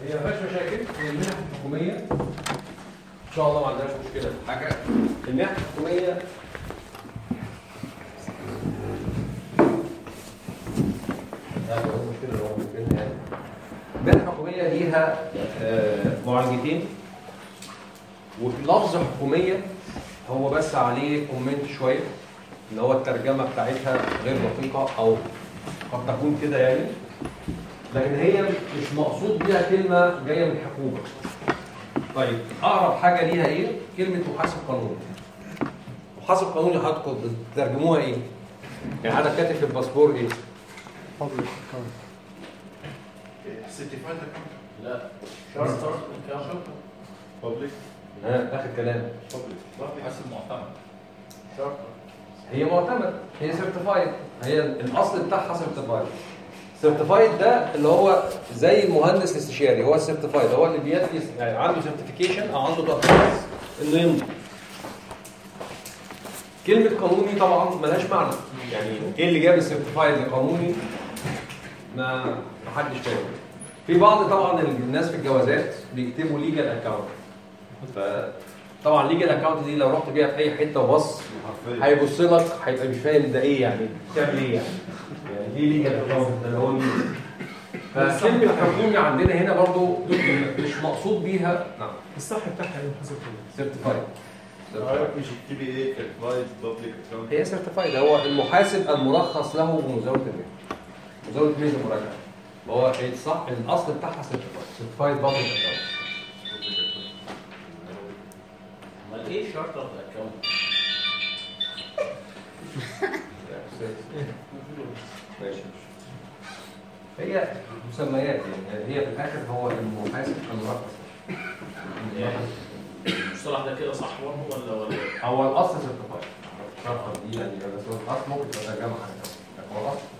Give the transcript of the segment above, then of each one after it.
هي ما فيهاش مشاكل هي المنح الحكوميه ان شاء الله ما عندناش مشكله في حاجه المنح الحكوميه لا، هو المشكلة اللي هو بينها يعني. المنح الحكوميه ليها آه، معالجتين وفي لفظ حكوميه هو بس عليه كومنت شويه اللي هو الترجمه بتاعتها غير دقيقه او قد تكون كده يعني لكن هي مش مقصود بيها كلمه جايه من الحكومه طيب اقرب حاجه ليها ايه كلمه محاسب قانوني محاسب قانوني حضرتك بتترجموها ايه يعني حضرتك كاتب في الباسبور ايه سيرتيفايد اكونت لا شرط انكم بابليك ها اخر كلام بابليك حاسب معتمد شرط هي معتمد هي سيرتيفايد هي الاصل بتاعها سيرتيفايد سيرتيفايد ده اللي هو زي المهندس الاستشاري هو السيرتيفايد هو اللي بيدي يعني عنده سيرتيفيكيشن او عنده ترخيص انه يمضي كلمة قانوني طبعا ملهاش معنى يعني ايه اللي جاب السيرتيفايد لقانوني ما محدش فاهم في بعض طبعا الناس في الجوازات بيكتبوا ليجال اكونت فطبعا ليجال اكونت دي لو رحت بيها في اي حته وبص هيبص لك هيبقى مش فاهم ده ايه يعني بتعمل ايه يعني يعني ايه ليجال اكونت ده اللي هو مين فكلمة حكومي عندنا هنا برضو مش مقصود بيها نعم الصح بتاعها ايه محاسب قانوني سيرتيفايد حضرتك مش اكتبي ايه سيرتيفايد بابليك اكونت هي سيرتيفايد هو المحاسب المرخص له بمزاولة المهنة مزاولة ميزة مراجعة هو الصح الاصل بتاعها سيرتيفايد سيرتيفايد بابليك اكونت امال ايه شرط الاكونت؟ ماشي هي مسميات يعني هي في الاخر هو المحاسب المرخص يعني المصطلح ده كده صح برضه ولا ولا هو الاصل سيرتيفايد شرحا دي يعني بس هو الاصل ممكن تبقى ترجمه حاجه لكن هو الاصل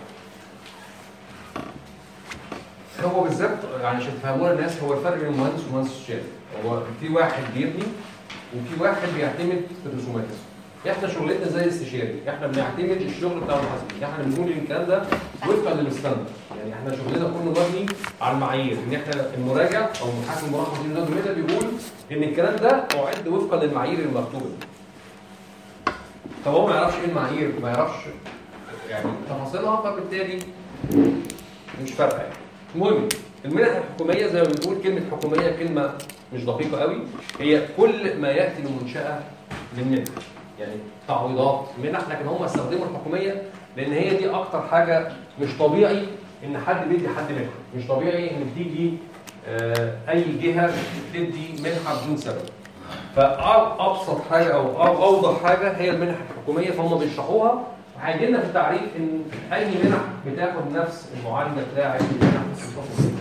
هو بالظبط يعني عشان تفهمونا الناس هو الفرق بين المهندس والمهندس الشامل هو في واحد بيبني وفي واحد بيعتمد في الرسومات احنا شغلتنا زي الاستشاري احنا بنعتمد الشغل بتاع المحاسبين احنا بنقول ان الكلام ده وفقا للستاندرد يعني احنا شغلنا كله مبني على المعايير ان احنا المراجع او المحاسب المرخص اللي نظام الميتا بيقول ان الكلام ده اعد وفقا للمعايير المكتوبه طب هو ما يعرفش ايه المعايير ما يعرفش يعني تفاصيلها فبالتالي مش فارقه يعني المهم المنح الحكوميه زي ما بنقول كلمه حكوميه كلمه مش دقيقه قوي هي كل ما ياتي لمنشاه للمنح يعني تعويضات منح لكن هم استخدموا الحكوميه لان هي دي اكتر حاجه مش طبيعي ان حد بيدي حد منحه مش طبيعي ان بتيجي آه، اي جهه تدي منحه بدون سبب فابسط حاجه او أو- اوضح حاجه هي المنح الحكوميه فهم بيشرحوها وهيجي لنا في التعريف ان اي منح بتاخد نفس المعالجه بتاعه المنح الحكوميه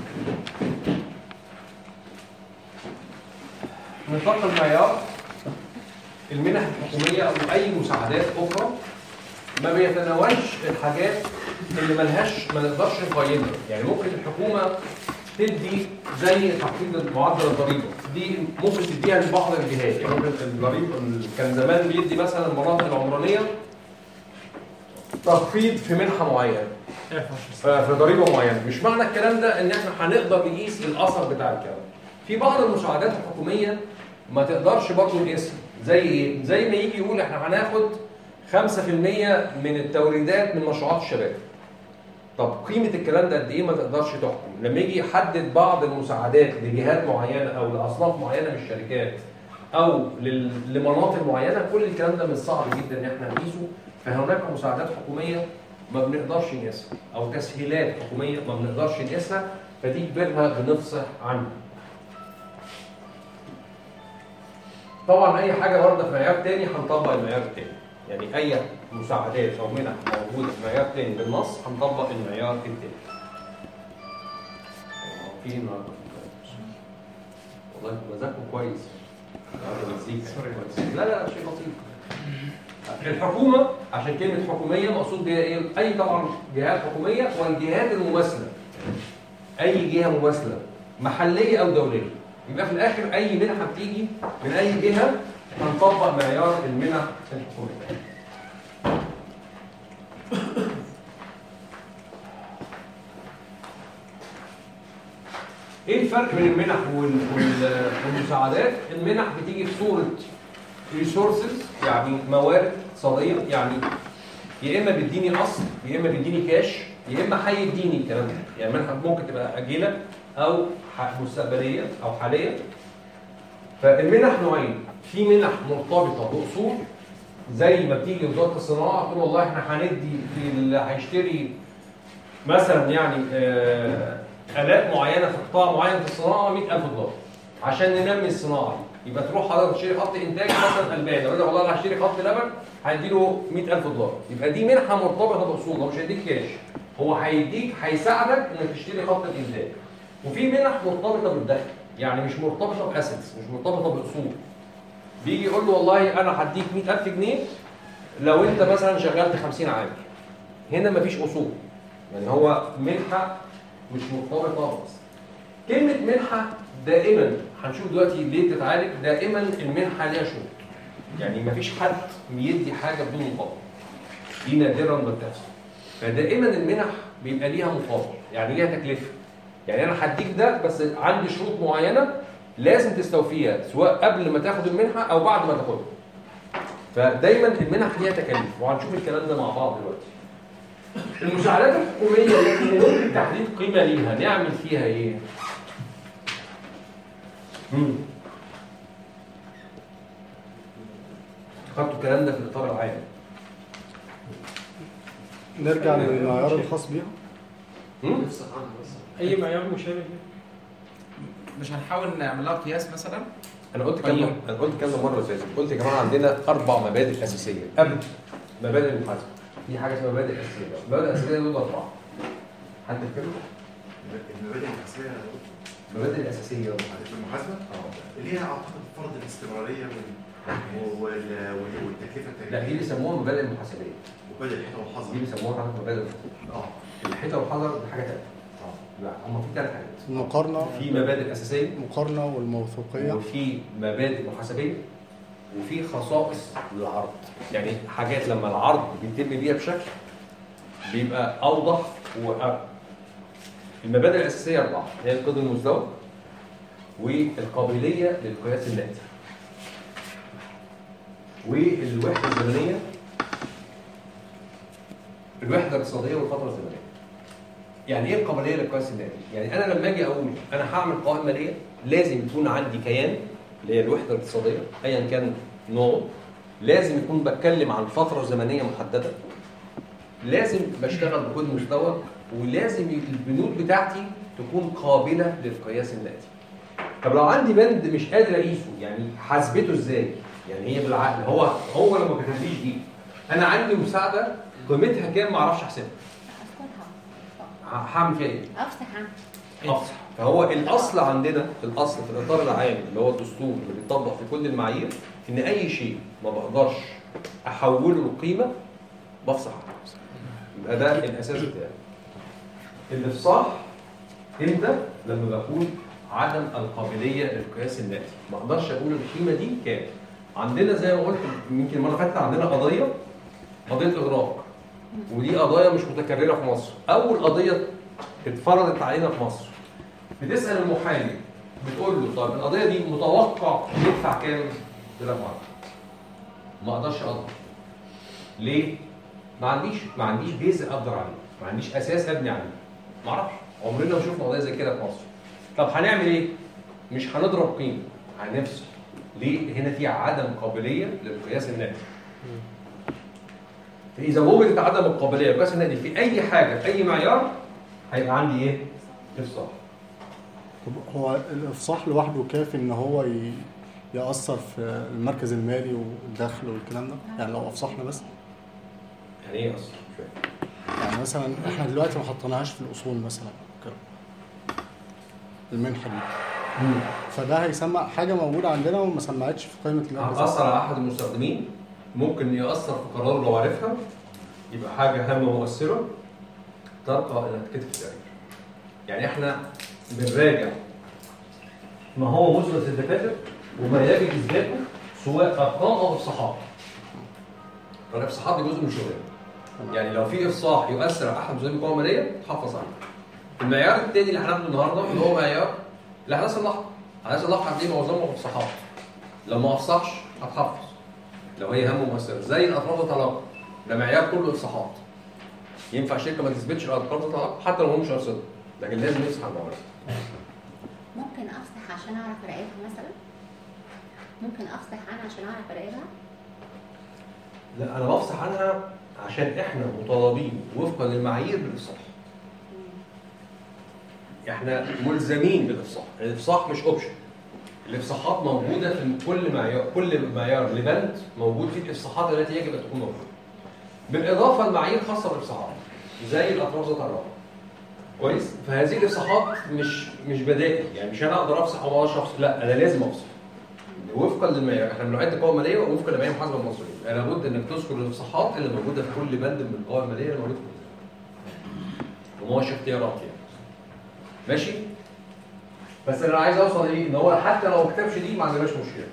نطاق المعيار المنح الحكوميه او اي مساعدات اخرى ما بيتناولش الحاجات اللي ملهاش ما نقدرش نقيمها يعني ممكن الحكومه تدي زي تخفيض معدل الضريبه دي ممكن تديها لبعض الجهات يعني ممكن الضريبه كان زمان بيدي مثلا المناطق العمرانيه تخفيض في منحه معينه في ضريبه معينه مش معنى الكلام ده ان احنا هنقدر نقيس الاثر بتاع الكلام في بعض المساعدات الحكوميه ما تقدرش برضه نقيسها زي ايه زي ما يجي يقول احنا هناخد 5% من التوريدات من مشروعات الشباب طب قيمة الكلام ده قد ايه ما تقدرش تحكم لما يجي يحدد بعض المساعدات لجهات معينة او لاصناف معينة من الشركات او لل- لمناطق معينة كل الكلام ده من الصعب جدا ان احنا نقيسه فهناك مساعدات حكومية ما بنقدرش نقيسها او تسهيلات حكومية ما بنقدرش نقيسها فدي كبرها بنفصح عنها طبعا اي حاجة واردة في معيار تاني هنطبق المعيار التاني يعني اي مساعدات او منح موجوده في معيار تاني بالنص هنطبق المعيار التاني في النهارده والله مزاجكم كويس النهارده مزيكا لا لا شيء لطيف الحكومه عشان كلمه حكوميه مقصود بيها ايه؟ اي طبعا جهات حكوميه والجهات المماثله اي جهه مماثله محليه او دوليه يبقى في الاخر اي منحه بتيجي من اي جهه هنطبق معيار المنح الحكوميه ايه فرق بين المنح وال- وال- والمساعدات المنح بتيجي في صوره ريسورسز يعني موارد اقتصاديه يعني يا اما بيديني اصل يا اما بيديني كاش يا اما هيديني الكلام ده يعني المنحه ممكن تبقى اجله او ح- مستقبليه او حاليه فالمنح نوعين في منح مرتبطه باصول زي ما بتيجي وزاره الصناعه تقول والله احنا هندي اللي هيشتري مثلا يعني آه، آلات معينه في قطاع معين في الصناعه 100000 دولار عشان ننمي الصناعه دي يبقى تروح حضرتك تشتري خط انتاج مثلا البان لو قال لك والله انا هشتري خط لبن هيديله 100000 دولار يبقى دي منحه مرتبطه باصول هو مش هيديك كاش هو هيديك هيساعدك انك تشتري خط الانتاج وفي منح مرتبطه بالدخل يعني مش مرتبطه باسيتس مش مرتبطه باصول بيجي يقول له والله انا هديك 100000 جنيه لو انت مثلا شغلت 50 عامل هنا مفيش اصول يعني هو منحه مش مرتبطه بس كلمه منحه دائما هنشوف دلوقتي ليه بتتعالج دائما المنحه ليها شروط يعني مفيش حد بيدي حاجه بدون مقابل دي نادرا ما بتحصل فدائما المنح بيبقى ليها مقابل يعني ليها تكلفه يعني انا هديك ده بس عندي شروط معينه لازم تستوفيها سواء قبل ما تاخد المنحه او بعد ما تاخدها فدايما المنح ليها تكاليف وهنشوف الكلام ده مع بعض دلوقتي المساعدات الحكوميه التي يمكن تحديد قيمه ليها نعمل فيها ايه؟ مم. خدتوا الكلام ده في الاطار العام نرجع للمعيار الخاص بيها مم؟ نفسك عنها بس اي معيار مشابه مش هنحاول نعمل لها قياس مثلا انا قلت كلمه انا قلت كلمه مره فاتت قلت يا جماعه عندنا اربع مبادئ اساسيه قبل مبادئ المحاسبه في حاجه اسمها مبادئ اساسيه المبادئ الاساسيه دول اربعه حد فاكرهم؟ المبادئ الأساسية المبادئ الاساسيه في المحاسبة اللي هي أعتقد فرض الاستمرارية وال- وال- وال- والتكلفة لا دي التاريخية بيسموها المبادئ المحاسبيه وبدأ الحيطة والحظر دي بيسموها حاجه مبادئ المحاسبيه اه الحيطه والحذر دي حاجه ثانيه لا هم في ثلاث حاجات المقارنة في مبادئ اساسيه المقارنة والموثوقية وفي مبادئ محاسبيه وفي خصائص للعرض يعني حاجات لما العرض بيتم بيها بشكل بيبقى اوضح وأرق المبادئ الاساسيه اربعه هي القيد المزدوج والقابليه للقياس الناتج والوحده الزمنيه الوحده الاقتصاديه والفتره الزمنيه يعني ايه القابليه للقياس الناتج؟ يعني انا لما اجي اقول انا هعمل قوائم ماليه لازم يكون عندي كيان اللي هي الوحده الاقتصاديه ايا كان نوعه لازم يكون بتكلم عن فتره زمنيه محدده لازم بشتغل بكود مزدوج ولازم البنود بتاعتي تكون قابله للقياس الناتج طب لو عندي بند مش قادر اقيسه يعني حاسبته ازاي يعني هي بالعقل هو هو لما كتبليش دي انا عندي مساعده قيمتها كام ما اعرفش احسبها أفكرها هعمل فيها ايه أفتح عنها افصح فهو الاصل عندنا الاصل في الاطار العام اللي هو الدستور اللي بيطبق في كل المعايير ان اي شيء ما بقدرش احوله لقيمه بفصح عنه يبقى ده الاساس بتاعي الافصاح امتى لما بكون عدم القابليه للقياس الناتج ما اقدرش اقول القيمه دي كام عندنا زي ما قلت يمكن المره اللي فاتت عندنا قضيه قضيه اغراق ودي قضايا مش متكرره في مصر اول قضيه اتفرضت علينا في مصر بتسال المحامي بتقول له طيب القضيه دي متوقع ندفع كام؟ قلت لها ما اعرفش ما اقدرش اقدر ليه؟ ما عنديش ما عنديش بيز اقدر عليه ما عنديش اساس ابني عليه ما اعرفش عمرنا ما شفنا قضيه زي كده في مصر طب هنعمل ايه؟ مش هنضرب قيمه هنفصل ليه؟ هنا في عدم قابليه للقياس الناتج فاذا وجدت عدم القابليه للقياس الناتج في اي حاجه في اي معيار هيبقى عندي ايه؟ افصاح طب هو الافصاح لوحده كافي ان هو ي- يأثر في المركز المالي والدخل والكلام ده يعني لو افصحنا بس يعني ايه اصلا؟ مش فاهم. يعني مثلا احنا دلوقتي ما حطيناهاش في الاصول مثلا كده. المنحه دي فده هيسمع حاجه موجوده عندنا وما سمعتش في قائمه المركز هتأثر على أحد المستخدمين ممكن يأثر في قرار لو عرفها يبقى حاجة هامة ومؤثرة ترقى إنها تتكتب في التقرير. يعني إحنا بنراجع ما هو مثبت للدكاترة وما يجب إثباته سواء أرقام أو إفصاحات. الإفصاحات دي جزء من شغلنا. يعني لو في إفصاح يؤثر على أحد مستخدمين القوى المالية تحفظ عنه. المعيار الثاني اللي هناخده النهارده اللي هو معيار الاحداث اللحظه احداث اللحظه هتلاقي معظمها افصاحات لو ما افصحش هتحفظ لو هي هم مؤثره زي الالفاظ الطلاق ده معيار كله افصاحات ينفع شركه ما تثبتش الالفاظ الطلاق حتى لو هم مش قاصدين لكن لازم يصحى الموارد ممكن افصح عشان اعرف اراقبها مثلا ممكن افصح انا عشان اعرف اراقبها لا انا بفصح عنها عشان احنا مطالبين وفقا للمعايير بالافصاح احنا ملزمين بالافصاح الافصاح مش اوبشن الافصاحات موجوده في كل معيار كل معيار لبند موجود فيه الافصاحات التي يجب ان تكون موجوده بالاضافه لمعايير خاصه بالافصاحات زي الاطراف ذات الرابط كويس فهذه الافصاحات مش مش بدائي يعني مش انا اقدر افصح او ما افصح لا انا لازم افصح وفقا للمعيار احنا بنعد قوائم ماليه وفقا لمعايير المحاسبه المصريه يعني لابد انك تذكر الافصاحات اللي موجوده في كل بند من القوائم الماليه اللي موجوده في الوزاره وما هوش اختيارات يعني ماشي بس انا عايز اوصل ايه ان هو حتى لو ما كتبش دي ما عندناش مشكله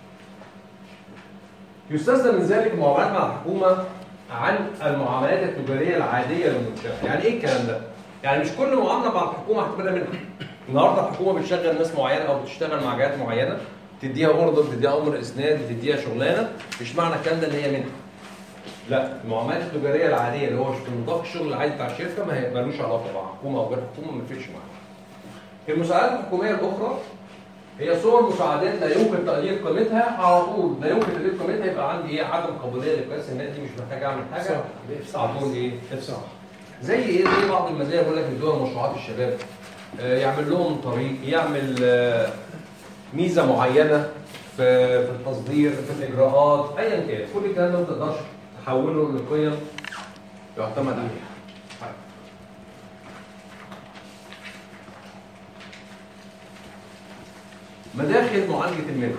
يستثنى من ذلك المعاملات مع الحكومه عن المعاملات التجاريه العاديه للمنشاه يعني ايه الكلام ده يعني مش كل معامله مع الحكومه هتبقى منها النهارده الحكومه بتشغل ناس معينه او بتشتغل مع جهات معينه تديها اوردر تديها امر اسناد بتديها شغلانه مش معنى الكلام ده ان هي منها لا المعاملات التجاريه العاديه اللي هو في نطاق الشغل العادي بتاع الشركه ما هي ملوش علاقه مع حكومه او غير حكومه ما يفرقش معاها المساعدات الحكوميه الاخرى هي صور مساعدات لا يمكن تقدير قيمتها على طول لا يمكن تقدير قيمتها يبقى عندي ايه عدم قابليه لقياس النقد دي مش محتاج اعمل حاجه على طول ايه افصح زي ايه زي بعض المزايا بيقول لك يدوها مشروعات الشباب آه، يعمل لهم طريق يعمل آه، ميزه معينه في في التصدير في الاجراءات ايا كان كل الكلام ده ما تقدرش تحوله لقيم يعتمد عليها مداخل معالجه المنح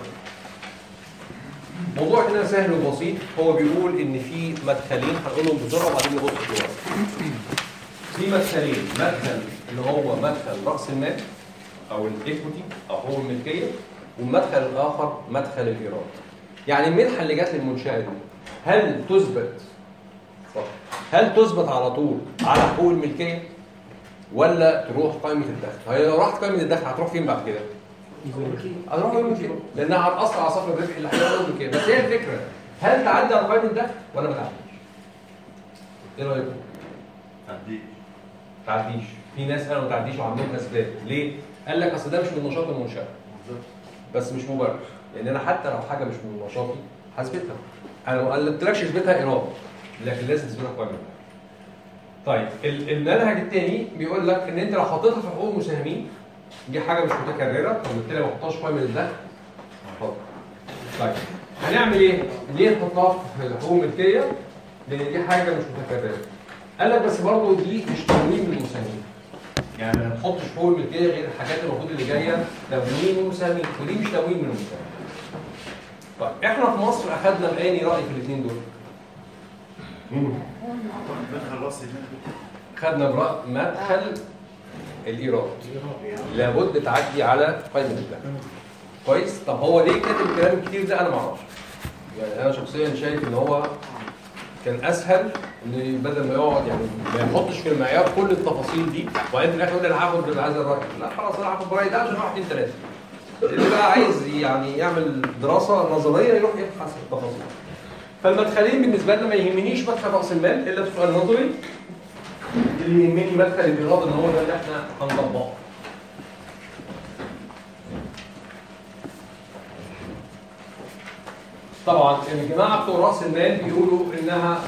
موضوع هنا سهل وبسيط هو بيقول ان في مدخلين هنقولهم بسرعه وبعدين نبص جوه في مدخلين مدخل اللي هو مدخل راس المال او الايكوتي او هو الملكيه والمدخل الاخر مدخل الايراد يعني المنحه اللي جت للمنشاه دي هل تثبت صح. هل تثبت على طول على حقوق الملكيه ولا تروح قائمه الدخل هي لو راحت قائمه الدخل هتروح فين بعد كده هتروح قائمه الملكيه لانها هتاثر على صافي الربح اللي هيبقى الملكيه بس هي الفكره هل تعدي على قائمه الدخل ولا ما تعديش ايه رايكم تعديل تعديش في ناس قالوا ما تعديش وعندهم اسباب ليه قال لك اصل ده مش من نشاط المنشاه بس مش مبرر لان انا حتى لو حاجه مش من نشاطي هثبتها انا ما قلتلكش اثبتها ايراد لكن لازم تثبتها قائمه طيب ال- المنهج الثاني بيقول لك ان انت لو حطيتها في حقوق المساهمين دي حاجه مش متكرره فبالتالي ما احطهاش قائمه الدخل حاضر. طيب هنعمل ايه؟ ليه نحطها في حقوق الملكيه؟ لان دي حاجه مش متكرره قال لك بس برضه دي مش تموين من المساهمين يعني ما نحطش حقوق الملكيه غير الحاجات المفروض اللي جايه تموين من المساهمين ودي مش تموين من المساهمين طيب احنا في مصر اخذنا باني راي في الاثنين دول مم. مدخل راس المال خدنا برأي مدخل الايراد لابد تعدي على قائمه الدخل كويس طب هو ليه كاتب الكلام الكتير ده انا ما اعرفش يعني انا شخصيا شايف ان هو كان اسهل ان بدل ما يقعد يعني ما يحطش في المعيار كل التفاصيل دي وبعدين في الاخر يقول لي انا هاخد بهذا الراي لا خلاص انا هاخد برايي ده عشان واحد اثنين ثلاثه اللي بقى عايز يعني يعمل دراسه نظريه يروح يبحث في التفاصيل فالمدخلين بالنسبه لنا ما يهمنيش مدخل راس المال الا في سؤال نظري اللي يهمني مدخل الايراد ان هو ده اللي احنا هنطبقه طبعا الجماعه بتوع راس المال بيقولوا انها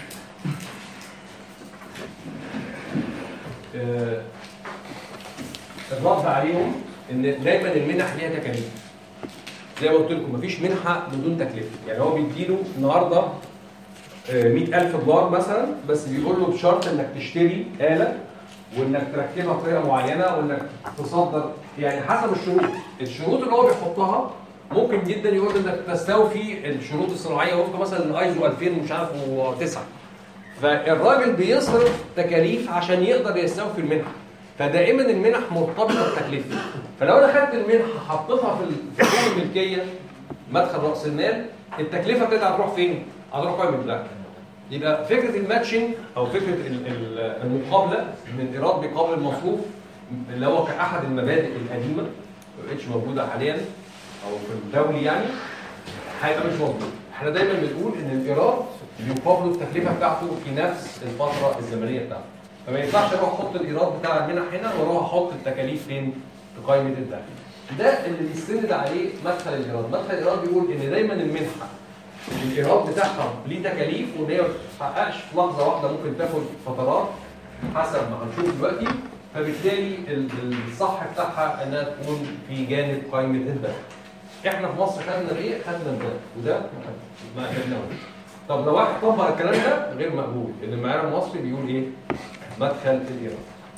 آه، الرد عليهم ان دايما المنح ليها تكاليف زي ما قلت لكم مفيش منحه بدون تكلفه يعني هو بيديله النهارده آه، 100000 دولار مثلا بس بيقول له بشرط انك تشتري آلة وانك تركبها بطريقه معينه وانك تصدر يعني حسب الشروط الشروط اللي هو بيحطها ممكن جدا يقول انك تستوفي الشروط الصناعيه وفق مثلا الايزو 2000 مش عارف و9 فالراجل بيصرف تكاليف عشان يقدر يستوفي المنحه فدائما المنح مرتبطه بتكلفه فلو انا خدت المنحه حطيتها في ال- في حقوق الملكيه مدخل راس المال التكلفه بتاعتها هتروح فين؟ هتروح قائمه الدخل يبقى فكره الماتشنج او فكره ال- ال- المقابله ان الايراد بيقابل المصروف اللي هو كاحد المبادئ القديمه ما بقتش موجوده حاليا او في الدولي يعني هيبقى مش موجود احنا دايما بنقول ان الايراد بيقابله التكلفه بتاعته في نفس الفتره الزمنيه بتاعته فما ينفعش اروح احط الايراد بتاع المنح هنا واروح احط التكاليف فين في قائمه الدخل ده اللي بيستند عليه مدخل الايراد مدخل الايراد بيقول ان دايما المنحه الايراد بتاعها ليه تكاليف وان هي ما بتتحققش في لحظه واحده ممكن تاخد فترات حسب ما هنشوف دلوقتي فبالتالي ال- الصح بتاعها انها تكون في جانب قائمه الدخل احنا في مصر خدنا ايه؟ خدنا ده وده ما قدرناهوش طب لو واحد طبق الكلام ده غير مقبول ان المعيار المصري بيقول ايه؟ مدخل الايراد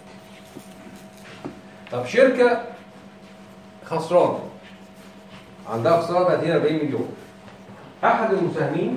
طب شركه خسرانه عندها خساره 30 40 مليون احد المساهمين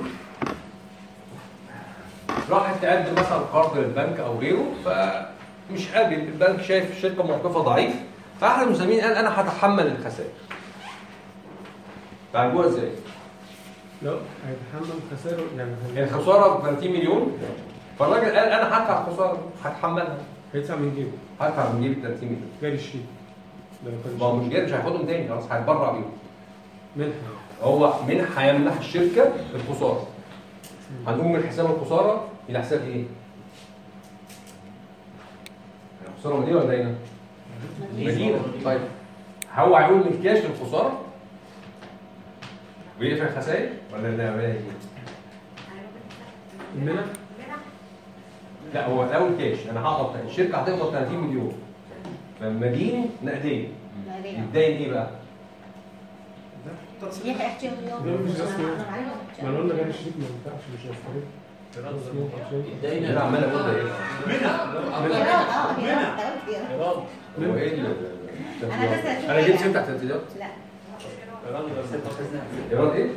راحت تقدم مثلا قرض للبنك او غيره فمش قابل البنك شايف الشركه موقفها ضعيف فاحد المساهمين قال انا هتحمل الخسائر تعالجوها ازاي؟ لا هيتحمل خسائره يعني هي- الخساره ب 30 مليون فالراجل قال انا هدفع الخساره هتحملها هيدفع من جيبه هدفع من جيبي 30 مليون جاري الشيك ده ما كانش ما هو مش جاي مش هياخدهم تاني خلاص هيتبرع بيهم منحة هو منح هيمنح الشركه الخساره هنقوم من حساب الخساره الى حساب ايه؟ الخساره مدينه ولا داينه؟ مدينه طيب هو هيقول من كاش للخساره ويقفل الخسائر ولا نعملها ايه؟ المنح لا هو الاول كاش انا هقبض الشركه هتقبض 30 مليون فالمدين نقديه يتدين ايه بقى؟ ليه احتياطيات ده مش رسمي. أنا معلومة ما انا قلنا جاري الشيك ما ينفعش مش هيستفيد انا عمال اقول ده ايه؟ إيراد، اه إيراد، أنت قلت إيراد. هو ايه ال- أنا بس أشوف انا جبت إيه. سنت اعتدادات لا ايراد ايه؟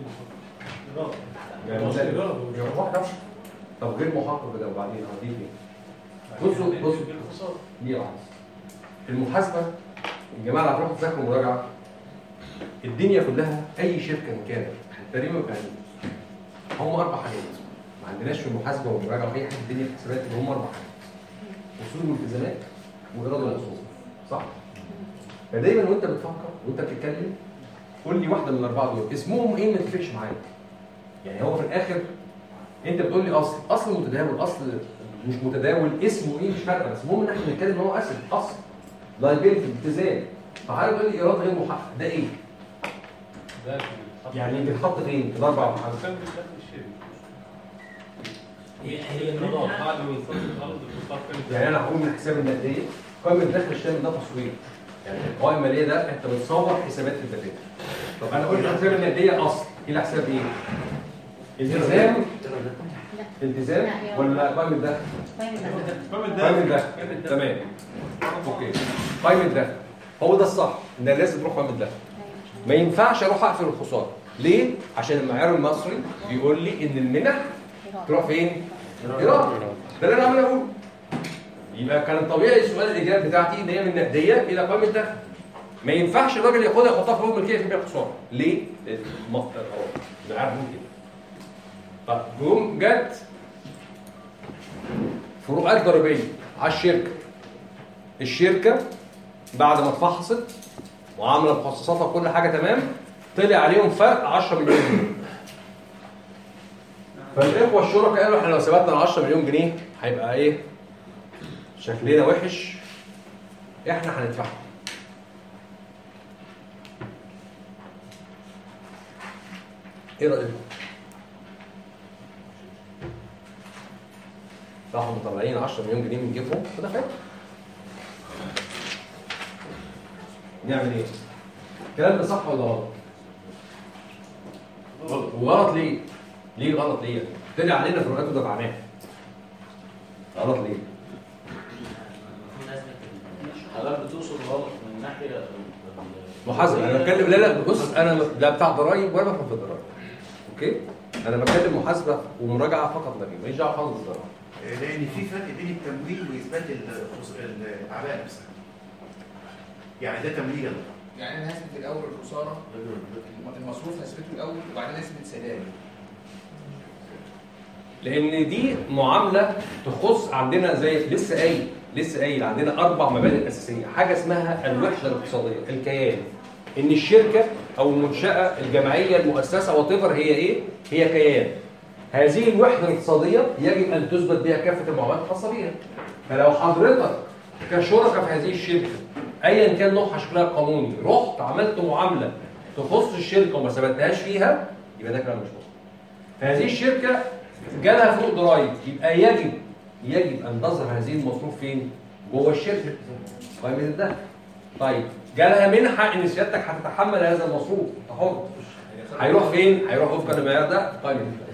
يعني مش لا، إيراد. غير محقق. طب غير محقق ده وبعدين هديك ايه؟ بصوا بصوا دي واحده المحاسبه الجماعه اللي هتروحوا تذاكروا مراجعه الدنيا كلها اي شركه إن كانت تقريبا كان هم اربع حاجات ما عندناش في المحاسبه والمراجعه واي حاجه في الدنيا في الحسابات اللي هم اربع حاجات اصول والتزامات وايراد المصروف صح؟ فدايما وانت بتفكر وانت بتتكلم قول لي واحده من الاربعه دول اسمهم ايه ما تفرقش معايا يعني هو في الاخر انت بتقول لي اصل اصل متداول اصل مش متداول اسمه ايه مش فارقه بس المهم ان احنا بنتكلم ان هو اسد اصل لايبيلتي التزام فحضرتك تقول لي ايراد غير محقق ده ايه؟ يعني بيتحط فين؟ في الاربع محاسبات هي هي النظام بعد ما يفضل الارض بتحطها في يعني انا هقول من حساب النقديه قائمه الدخل الشامل ده تصوير يعني القوائم الماليه ده انت بتصور حسابات الدفاتر طب انا قلت حساب النقديه اصل الى حساب ايه؟ التزام التزام ولا قائمه دخل؟ قائمة الدخل. قائمه دخل تمام اوكي قائمه دخل هو ده الصح ان لازم تروح قائمه دخل ما ينفعش اروح اقفل الخساره ليه؟ عشان المعيار المصري بيقول لي ان المنح إيراد. تروح فين؟ ايراد ده اللي انا عمال اقوله يبقى كان الطبيعي السؤال الاجابه بتاعتي ان هي من نقديه الى قائمه دخل ما ينفعش الراجل ياخدها يحطها في ملكيه في بيع خساره ليه؟ لان المصدر اهو ده عارف ممكن طب جم جت فروقات ضريبيه على الشركه الشركه بعد ما اتفحصت وعامله مخصصاتها وكل حاجه تمام طلع عليهم فرق 10 مليون جنيه فالاخوه الشركاء قالوا احنا لو ثبتنا ال 10 مليون جنيه هيبقى ايه؟ شكلنا وحش احنا هندفعهم ايه رايكم؟ راحوا مطلعين 10 مليون جنيه من جيبهم وده فات نعمل ايه؟ الكلام ده صح ولا غلط؟ غلط وغلط ليه؟ ليه غلط ليه؟ طلع علينا فروقات ودفعناها غلط ليه؟ حضرتك بتوصل غلط من ناحيه محاسبه انا بتكلم لا لا بص انا لا بتاع ضرايب ولا بفهم في الضرايب اوكي انا بتكلم محاسبه ومراجعه فقط لا غير ماليش دعوه خالص بالضرايب لان في فرق بين التمويل واثبات الخس- الاعباء نفسها يعني ده تمويل يلا. يعني انا هثبت الاول الخساره المصروف هثبته الاول وبعدين اثبت سداد لان دي معامله تخص عندنا زي لسه قايل لسه قايل عندنا اربع مبادئ اساسيه حاجه اسمها الوحده الاقتصاديه الكيان ان الشركه او المنشاه الجمعيه المؤسسه وات هي ايه هي كيان هذه الوحده الاقتصاديه يجب ان تثبت بها كافه المعاملات الخاصه بها فلو حضرتك كشركاء في هذه الشركه ايا كان نوعها شكلها القانوني رحت عملت معامله تخص الشركه وما ثبتهاش فيها يبقى ده كلام مش مظبوط فهذه الشركه جالها فوق ضرايب يبقى يجب يجب ان تظهر هذه المصروف فين؟ جوه الشركه قائمه الدخل طيب جالها منحه ان سيادتك هتتحمل هذا المصروف انت حر هيروح فين؟ هيروح وفقا للمعيار ده في قائمه الدخل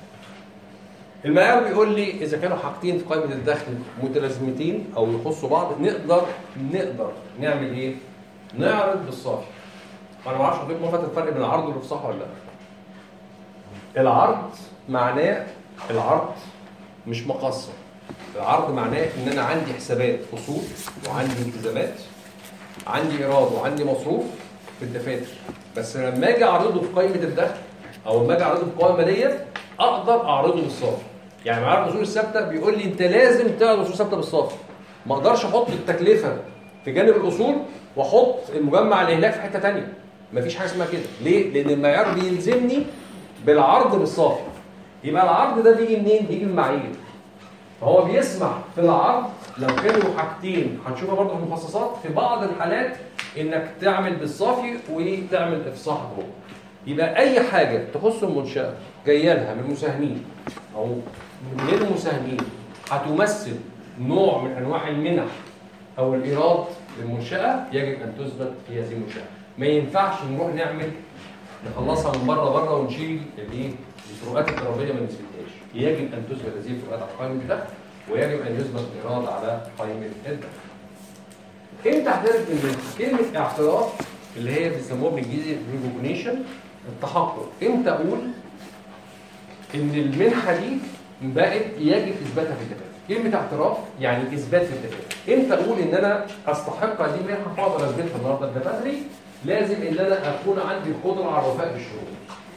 المعيار بيقول لي اذا كانوا حاجتين في قائمه الدخل متلازمتين او يخصوا بعض نقدر نقدر نعمل ايه؟ نعرض بالصافي انا ما اعرفش حضرتك ما الفرق بين العرض والافصاح ولا لا العرض معناه العرض مش مقصر العرض معناه ان انا عندي حسابات اصول وعندي التزامات عندي ايراد وعندي مصروف في الدفاتر بس لما اجي اعرضه في قائمه الدخل او لما اجي اعرضه في قائمه ماليه اقدر اعرضه بالصافي يعني معاد الاصول الثابته بيقول لي انت لازم تعرض الاصول الثابته بالصافي ما اقدرش احط التكلفه في جانب الاصول واحط المجمع الاهلاك في حته ثانيه مفيش حاجه اسمها كده ليه لان المعيار بيلزمني بالعرض بالصافي يبقى العرض ده بيجي منين بيجي من المعايير فهو بيسمح في العرض لو كانوا حاجتين هنشوفها برضه في المخصصات في بعض الحالات انك تعمل بالصافي وتعمل افصاح جوه يبقى اي حاجه تخص المنشاه جايه لها من المساهمين او من غير المساهمين هتمثل نوع من انواع المنح او الايراد للمنشاه يجب ان تثبت في هذه المنشاه ما ينفعش نروح نعمل نخلصها من بره بره ونشيل الايه الفروقات الضريبيه ما نثبتهاش يجب ان تثبت هذه الفروقات على قائمه الدخل ويجب ان يثبت الايراد على قائمه الدخل امتى اعترف بالمنحه؟ كلمه اعتراف اللي هي بيسموها بالانجليزي ريكوجنيشن التحقق امتى اقول ان المنحه دي بقت يجب اثباتها في الدفاتر كلمه اعتراف يعني اثبات في الدفاتر امتى اقول ان انا استحق هذه المنحه فاقدر اثبتها النهارده الدفاتري لازم ان انا اكون عندي القدره على الوفاء بالشروط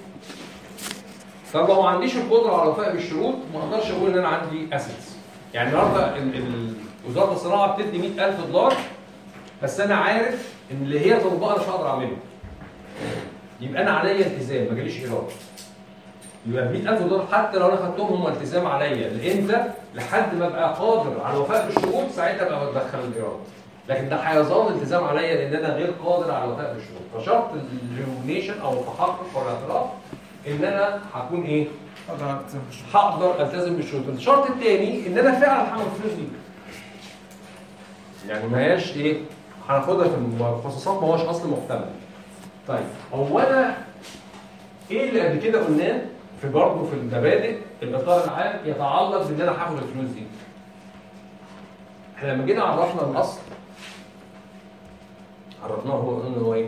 طب لو ما عنديش القدره على الوفاء بالشروط ما اقدرش اقول ان انا عندي اسيتس يعني النهارده ال- ال- وزاره الصناعه بتدي 100000 دولار بس انا عارف ان اللي هي طالباه انا مش هقدر اعمله يبقى انا عليا التزام ما جاليش ايراد يبقى 100000 دولار حتى لو انا خدتهم هم التزام عليا لامتى لحد ما ابقى قادر على الوفاء بالشروط ساعتها ابقى بدخل الايراد لكن ده هيظل التزام عليا لان انا غير قادر على الوفاء بالشروط فشرط الريونيشن او التحقق او الاعتراف ان انا هكون ايه؟ هقدر التزم بالشروط الشرط الثاني ان انا فعلا هعمل الفلوس دي يعني ما هياش ايه هناخدها في المخصصات ما هوش اصل محتمل طيب هو انا ايه اللي قبل كده قلناه في برضه في المبادئ الاطار العام يتعلق بان انا هاخد الفلوس دي احنا لما جينا عرفنا الاصل عرفناه هو قلنا هو ايه؟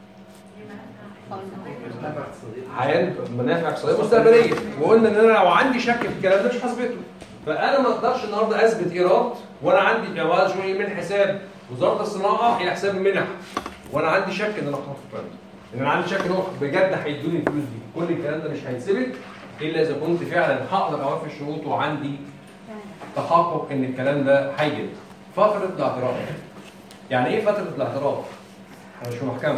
حياه منافع اقتصاديه مستقبليه وقلنا ان انا لو عندي شك في الكلام ده مش هثبته فانا ما اقدرش النهارده اثبت ايراد وانا عندي يعني هذا شويه من حساب وزاره الصناعه الى حساب المنح وانا عندي شك ان انا احط في الكلام ده ان انا عندي شك ان هو بجد هيدوني الفلوس دي كل الكلام ده مش هيتثبت الا اذا كنت فعلا هقدر اوفي الشروط وعندي تحقق ان الكلام ده هيجي فتره الاعتراف يعني ايه فتره الاعتراف؟ احنا مش في محكمه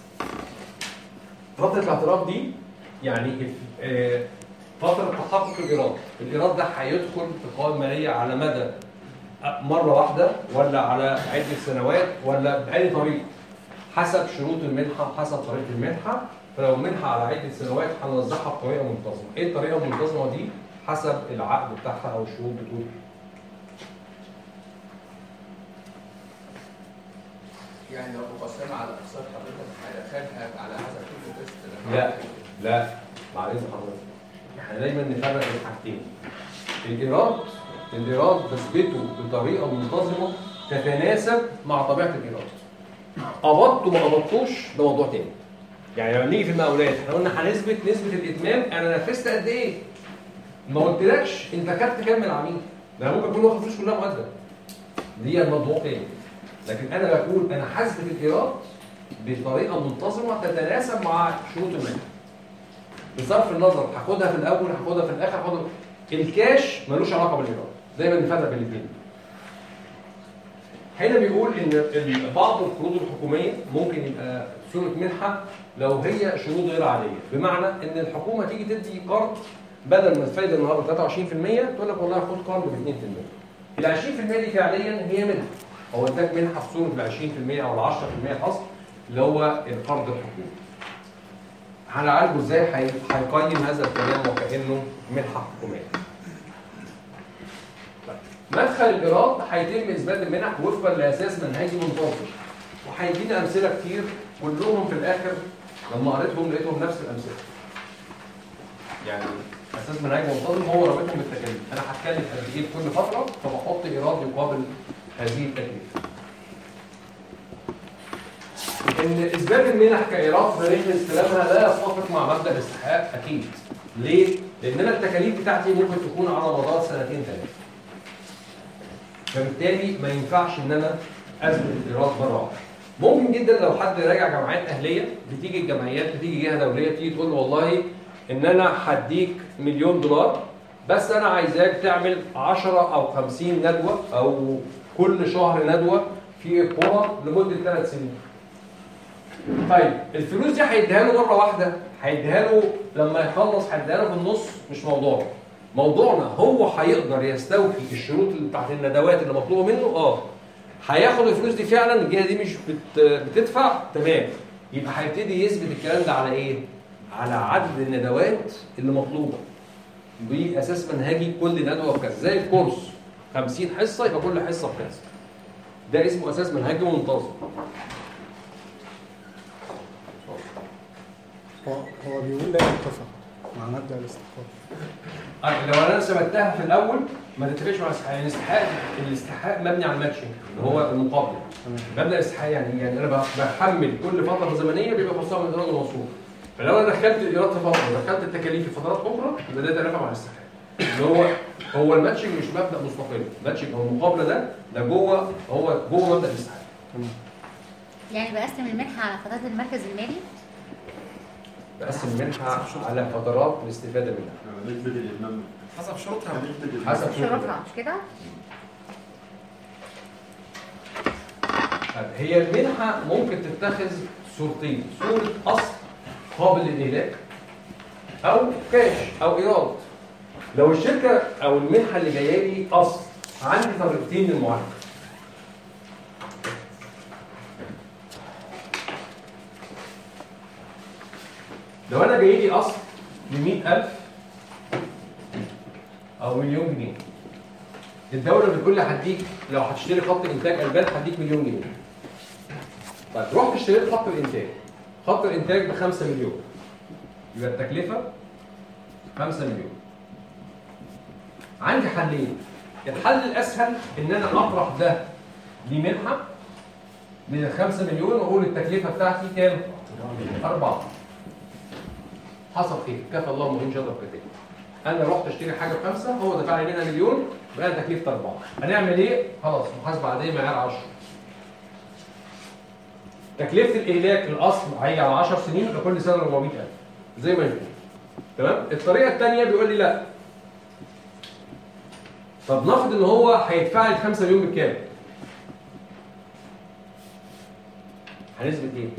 فتره الاعتراف دي يعني آه، فتره تحقق الايراد الايراد ده هيدخل في قوائم ماليه على مدى مره واحده ولا على عده سنوات ولا باي طريقه حسب شروط المنحه وحسب طريقه المنحه فلو منحه على عده سنوات هنوزعها بطريقه منتظمه ايه الطريقه المنتظمه دي حسب العقد بتاعها او الشروط بتقول يعني لو مقسمة على أقساط حضرتك هيدخلها على حسب كل قسط لا لا معلش حضرتك احنا دايما نفرق بين حاجتين الايراد الايراد بثبته بطريقه منتظمه تتناسب مع طبيعه الايراد قبضته ما قبضتوش ده موضوع تاني يعني لما نيجي في المقاولات احنا قلنا هنثبت نسبه الاتمام انا نفذت قد ايه ما قلتلكش انت خدت كام من العميل ده ممكن يكون واخد فلوس كلها مقدم دي موضوع تاني لكن انا بقول انا هثبت الايراد بطريقه منتظمه تتناسب مع شروط المنح بصرف النظر هاخدها في الاول هاخدها في الاخر هاخدها الكاش ملوش علاقه بالايراد دايما نفرق بين الاثنين هنا بيقول ان ال- بعض القروض الحكوميه ممكن يبقى صوره منحه لو هي شروط غير عاديه بمعنى ان الحكومه تيجي تدي قرض بدل ما الفايده النهارده 23% تقول لك والله خد قرض ب 2% ال 20% دي فعليا هي منحه هو اداك منحه في صوره ال 20% او ال 10% الاصل اللي هو القرض الحكومي هنعالجه ازاي هي- هيقيم هذا الكلام وكانه منحه حكوميه مدخل الايراد هيتم اثبات المنح وفقا لاساس منهجي منتظم وهيدينا امثله كتير كلهم في الاخر لما قريتهم لقيتهم نفس الامثله يعني اساس منهج منتظم هو رابطهم بالتكاليف انا هتكلم قد ايه في كل فتره فبحط ايراد يقابل هذه التكلفه ان اثبات المنح كايراد في تاريخ استلامها لا يتفق مع مبدا الاستحقاق اكيد ليه؟ لان انا التكاليف بتاعتي ممكن تكون على مدار سنتين ثلاثه فبالتالي ما ينفعش ان انا اثبت الايراد مره واحده ممكن جدا لو حد راجع جمعيات اهليه بتيجي الجمعيات بتيجي جهه دوليه تيجي تقول له والله ان انا هديك مليون دولار بس انا عايزاك تعمل 10 او 50 ندوه او كل شهر ندوه في القرى لمده ثلاث سنين. طيب الفلوس دي هيديها له مره واحده هيديها له لما يخلص هيديها له في النص مش موضوعنا. موضوعنا هو هيقدر يستوفي الشروط اللي بتاعت الندوات اللي مطلوبه منه اه هياخد الفلوس دي فعلا الجهه دي مش بت بتدفع تمام يبقى هيبتدي يثبت الكلام ده على ايه؟ على عدد الندوات اللي مطلوبه باساس منهجي كل ندوه بكذا زي الكورس 50 حصه يبقى كل حصه بكذا ده اسمه اساس منهجي منتظم هو هو بيقول لا يتفق مع مبدا الاستحقاق آه، لو انا ثبتها في الاول ما تتفقش مع الاستحقاق يعني الاستحقاق الاستحقاق مبني على الماتشنج اللي هو المقابله تمام مبدا الاستحقاق يعني يعني انا بحمل كل فتره زمنيه بيبقى خصوصا من الايراد الموصول فلو انا دخلت الايراد في فتره ودخلت التكاليف في فترات اخرى يبقى ده يتنافى مع الاستحقاق اللي هو هو الماتشنج مش مبدا مستقل الماتشنج او المقابله ده ده جوه هو جوه مبدا الاستحقاق تمام يعني بقسم المنحة على فترات المركز المالي بقسم المنحه على فترات الاستفاده منها نسبة الإمام حسب شروطها نسبة حسب شروطها مش كده؟ طيب هي المنحة ممكن تتخذ صورتين صورة أصل قابل للإهلاك أو كاش أو إيراد لو الشركة أو المنحة اللي جاية لي أصل عندي طريقتين للمعالجة لو أنا جاي لي أصل ب 100000 أو مليون جنيه الدولة بتقول لي هديك لو هتشتري خط إنتاج ألبان هديك مليون جنيه طيب رحت اشتريت خط الانتاج خط الانتاج ب 5 مليون يبقى التكلفه 5 مليون عندي حلين الحل الاسهل ان انا اطرح ده لمنحه من ال 5 مليون واقول التكلفه بتاعتي كام؟ أربعة حصل خير كفى الله مؤمن شر بكتير انا رحت اشتري حاجه بخمسه هو دفع لي منها مليون بقى تكلفه اربعه هنعمل ايه؟ خلاص محاسبه عاديه معيار 10 تكلفه الاهلاك الاصل هي على 10 سنين يبقى كل سنه 400000 زي ما يكون تمام الطريقه الثانيه بيقول لي لا طب نفرض ان هو هيدفع لي 5 مليون بكام هنثبت ايه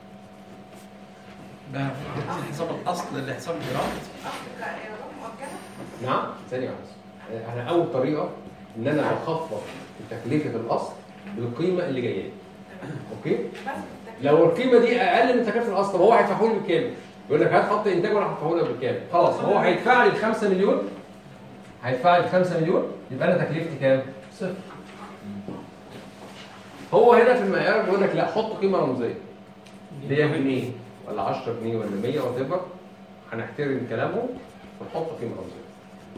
ده حساب الاصل لحساب الايراد نعم ثانيه واحده انا اول طريقه ان انا بخفض تكلفه الاصل بالقيمه اللي جايه لي اوكي لو القيمه دي اقل من تكلفه الاصل طب هو هيدفعه لي بكام يقول لك هات خط انتاج وانا هدفعه لك بكام خلاص هو هيدفع لي ال 5 مليون هيدفع لي ال 5 مليون يبقى انا تكلفتي كام صفر هو هنا في المعيار بيقول لك لا حط قيمه رمزيه اللي هي جنيه ولا 10 جنيه ولا 100 وات ايفر هنحترم كلامهم ونحط قيمه رمزيه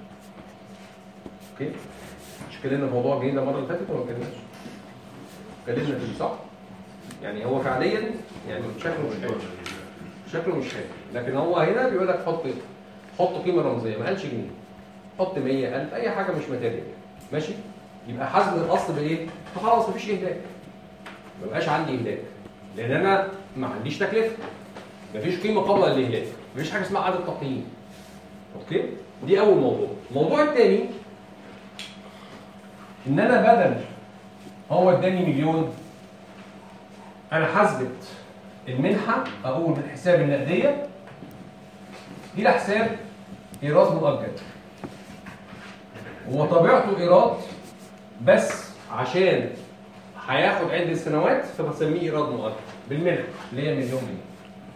اوكي مش اتكلمنا في موضوع الجنيه ده المره اللي فاتت ولا ما اتكلمناش؟ اتكلمنا فيه صح؟ يعني هو فعليا يعني شكله مش حلو شكله مش حلو لكن هو هنا بيقول لك حط حط قيمه رمزيه ما قالش جنيه حط 100000 اي حاجه مش ماتيريال ماشي يبقى حسب الاصل بايه فخلاص مفيش اهلاك ما بقاش عندي اهلاك لان انا ما عنديش تكلفه مفيش قيمه قابله للاهلاك مفيش حاجه اسمها عدد تقييم اوكي دي اول موضوع الموضوع الثاني ان انا بدل هو اداني مليون انا هثبت المنحه اقول من حساب النقديه الى حساب ايراد مؤجل هو طبيعته ايراد بس عشان هياخد عده سنوات فبسميه ايراد مؤجل بالمنحه اللي هي مليون جنيه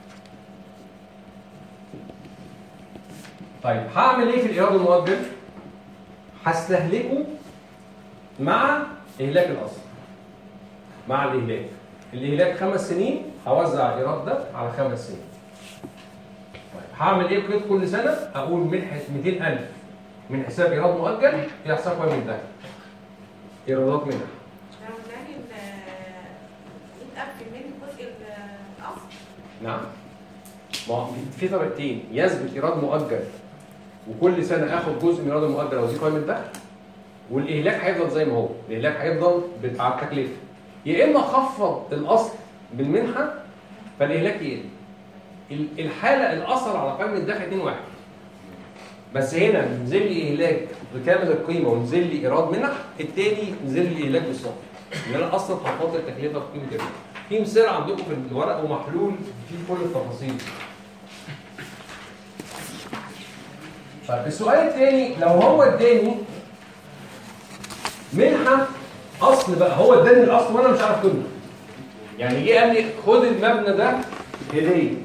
طيب هعمل ايه في الايراد المؤجل هستهلكه مع اهلاك الاصل مع الاهلاك الاهلاك خمس سنين هوزع الايراد ده على خمس سنين طيب هعمل ايه كده كل سنه اقول منحه 200000 من حساب ايراد مؤجل الى حساب قوائم الدخل ايرادات منح لو اداني ال 100000 من جزء الاصل نعم ما هو في طريقتين يثبت ايراد مؤجل وكل سنه اخد جزء من الايراد المؤجل اوزيه قائمه الدخل والاهلاك هيفضل زي ما هو الاهلاك هيفضل على التكلفه يا اما اخفض الاصل بالمنحه فالاهلاك يقل ال- الحاله الاثر على قائمه الدخل 2 1 بس هنا نزل لي اهلاك بكامل القيمه ونزل لي ايراد منح التاني نزل لي اهلاك بالصافي ان انا اصلا هحط التكلفه في قيمه الربح في مثال عندكم في الورق ومحلول فيه كل التفاصيل طيب السؤال الثاني لو هو اداني منحه اصل بقى هو اداني الاصل وانا مش عارف قيمته يعني جه قال لي خد المبنى ده هديه